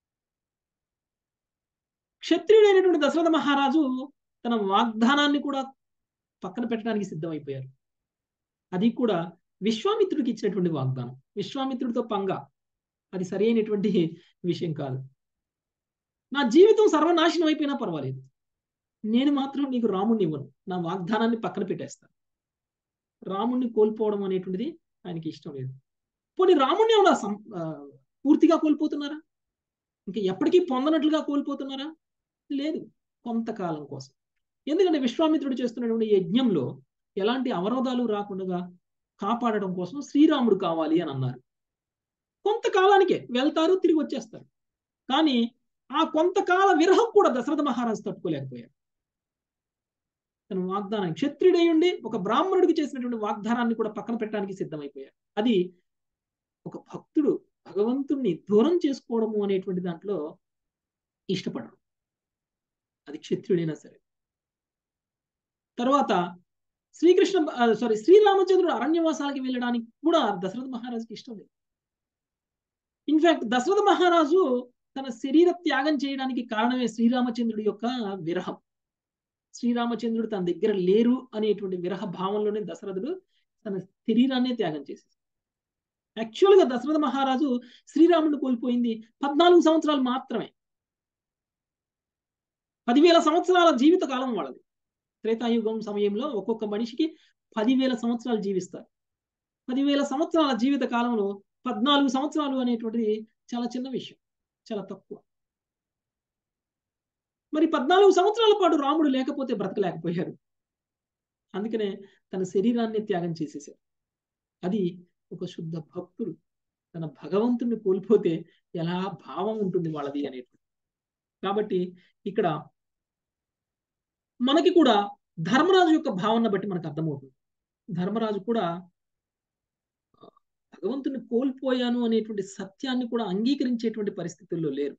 క్షత్రియుడైనటువంటి దశరథ మహారాజు తన వాగ్దానాన్ని కూడా పక్కన పెట్టడానికి సిద్ధమైపోయారు అది కూడా విశ్వామిత్రుడికి ఇచ్చినటువంటి వాగ్దానం విశ్వామిత్రుడితో పంగ అది సరైనటువంటి విషయం కాదు నా జీవితం సర్వనాశనం అయిపోయినా పర్వాలేదు నేను మాత్రం నీకు రాముణ్ణి ఇవ్వను నా వాగ్దానాన్ని పక్కన పెట్టేస్తాను రాముణ్ణి కోల్పోవడం అనేటువంటిది ఆయనకి ఇష్టం లేదు పోనీ రాముణ్ణి ఏమన్నా పూర్తిగా కోల్పోతున్నారా ఇంకా ఎప్పటికీ పొందనట్లుగా కోల్పోతున్నారా లేదు కొంతకాలం కోసం ఎందుకంటే విశ్వామిత్రుడు చేస్తున్నటువంటి యజ్ఞంలో ఎలాంటి అవరోధాలు రాకుండా కాపాడడం కోసం శ్రీరాముడు కావాలి అని అన్నారు కొంతకాలానికే వెళ్తారు తిరిగి వచ్చేస్తారు కానీ ఆ కొంతకాల విరహం కూడా దశరథ మహారాజు తట్టుకోలేకపోయారు తన వాగ్దానం క్షత్రియుడై ఉండి ఒక బ్రాహ్మణుడికి చేసినటువంటి వాగ్దానాన్ని కూడా పక్కన పెట్టడానికి సిద్ధమైపోయారు అది ఒక భక్తుడు భగవంతుణ్ణి దూరం చేసుకోవడము అనేటువంటి దాంట్లో ఇష్టపడరు అది క్షత్రియుడైనా సరే తర్వాత శ్రీకృష్ణ సారీ శ్రీరామచంద్రుడు అరణ్యవాసాలకి వెళ్ళడానికి కూడా దశరథ మహారాజుకి ఇష్టం లేదు ఇన్ఫాక్ట్ దశరథ మహారాజు తన శరీర త్యాగం చేయడానికి కారణమే శ్రీరామచంద్రుడి యొక్క విరహం శ్రీరామచంద్రుడు తన దగ్గర లేరు అనేటువంటి విరహ భావంలోనే దశరథుడు తన శరీరాన్నే త్యాగం చేసేసి యాక్చువల్గా దశరథ మహారాజు శ్రీరాముడిని కోల్పోయింది పద్నాలుగు సంవత్సరాలు మాత్రమే పదివేల సంవత్సరాల జీవిత కాలం వాళ్ళది త్రేతాయుగం సమయంలో ఒక్కొక్క మనిషికి పదివేల సంవత్సరాలు జీవిస్తారు పదివేల సంవత్సరాల జీవిత కాలంలో పద్నాలుగు సంవత్సరాలు అనేటువంటిది చాలా చిన్న విషయం చాలా తక్కువ మరి పద్నాలుగు సంవత్సరాల పాటు రాముడు లేకపోతే బ్రతకలేకపోయారు అందుకనే తన శరీరాన్ని త్యాగం చేసేసారు అది ఒక శుద్ధ భక్తుడు తన భగవంతుని కోల్పోతే ఎలా భావం ఉంటుంది వాళ్ళది అనేటువంటి కాబట్టి ఇక్కడ మనకి కూడా ధర్మరాజు యొక్క భావన బట్టి మనకు అర్థమవుతుంది ధర్మరాజు కూడా భగవంతుని కోల్పోయాను అనేటువంటి సత్యాన్ని కూడా అంగీకరించేటువంటి పరిస్థితుల్లో లేరు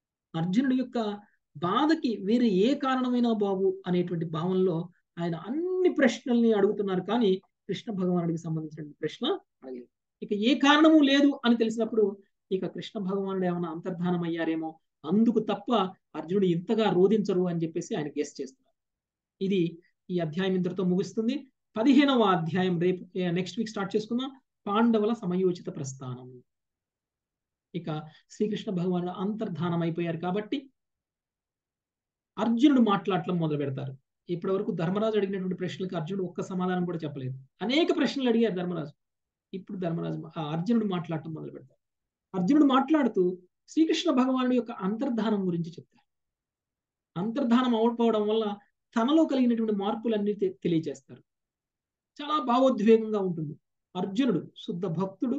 అర్జునుడి యొక్క బాధకి వేరే ఏ కారణమైనా బాబు అనేటువంటి భావంలో ఆయన అన్ని అన్ని ప్రశ్నల్ని అడుగుతున్నారు కానీ కృష్ణ భగవానుడికి సంబంధించిన ప్రశ్న అడగలేదు ఇక ఏ కారణము లేదు అని తెలిసినప్పుడు ఇక కృష్ణ భగవానుడు ఏమైనా అంతర్ధానం అయ్యారేమో అందుకు తప్ప అర్జునుడు ఇంతగా రోధించరు అని చెప్పేసి ఆయన గెస్ చేస్తున్నారు ఇది ఈ అధ్యాయం ఇంతటితో ముగుస్తుంది పదిహేనవ అధ్యాయం రేపు నెక్స్ట్ వీక్ స్టార్ట్ చేసుకుందాం పాండవుల సమయోచిత ప్రస్థానం ఇక శ్రీకృష్ణ భగవానుడు అంతర్ధానం అయిపోయారు కాబట్టి అర్జునుడు మాట్లాడటం మొదలు పెడతారు ఇప్పటి వరకు ధర్మరాజు అడిగినటువంటి ప్రశ్నలకు అర్జునుడు ఒక్క సమాధానం కూడా చెప్పలేదు అనేక ప్రశ్నలు అడిగారు ధర్మరాజు ఇప్పుడు ధర్మరాజు ఆ అర్జునుడు మాట్లాడటం మొదలు పెడతారు అర్జునుడు మాట్లాడుతూ శ్రీకృష్ణ భగవానుడి యొక్క అంతర్ధానం గురించి చెప్తారు అంతర్ధానం అవకపోవడం వల్ల తనలో కలిగినటువంటి మార్పులన్నీ తె- తెలియజేస్తారు చాలా భావోద్వేగంగా ఉంటుంది అర్జునుడు శుద్ధ భక్తుడు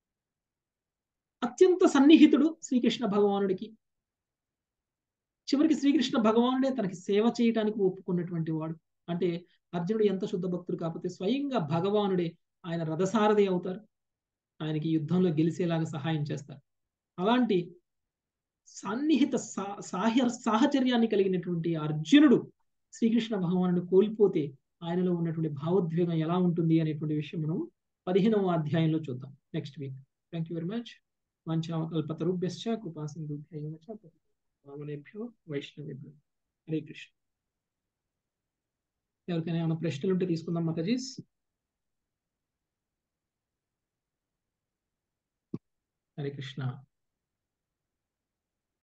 అత్యంత సన్నిహితుడు శ్రీకృష్ణ భగవానుడికి చివరికి శ్రీకృష్ణ భగవానుడే తనకి సేవ చేయడానికి ఒప్పుకున్నటువంటి వాడు అంటే అర్జునుడు ఎంత శుద్ధ భక్తుడు కాకపోతే స్వయంగా భగవానుడే ఆయన రథసారథి అవుతారు ఆయనకి యుద్ధంలో గెలిచేలాగా సహాయం చేస్తారు అలాంటి సన్నిహిత సా- సాహ సాహచర్యాన్ని కలిగినటువంటి అర్జునుడు శ్రీకృష్ణ భగవానుడు కోల్పోతే ఆయనలో ఉన్నటువంటి భావోద్వేగం ఎలా ఉంటుంది అనేటువంటి విషయం మనం పదిహేనవ అధ్యాయంలో చూద్దాం next week thank you very much వంచాకల్పతరుభ్యశ్చ కృపా సింధుభ్యో పావనేభ్యో వైష్ణవేభ్యో హరే కృష్ణ ఎవరికైనా ఏమైనా ప్రశ్నలు ఉంటే తీసుకుందాం మాతాజీస్ హరే కృష్ణ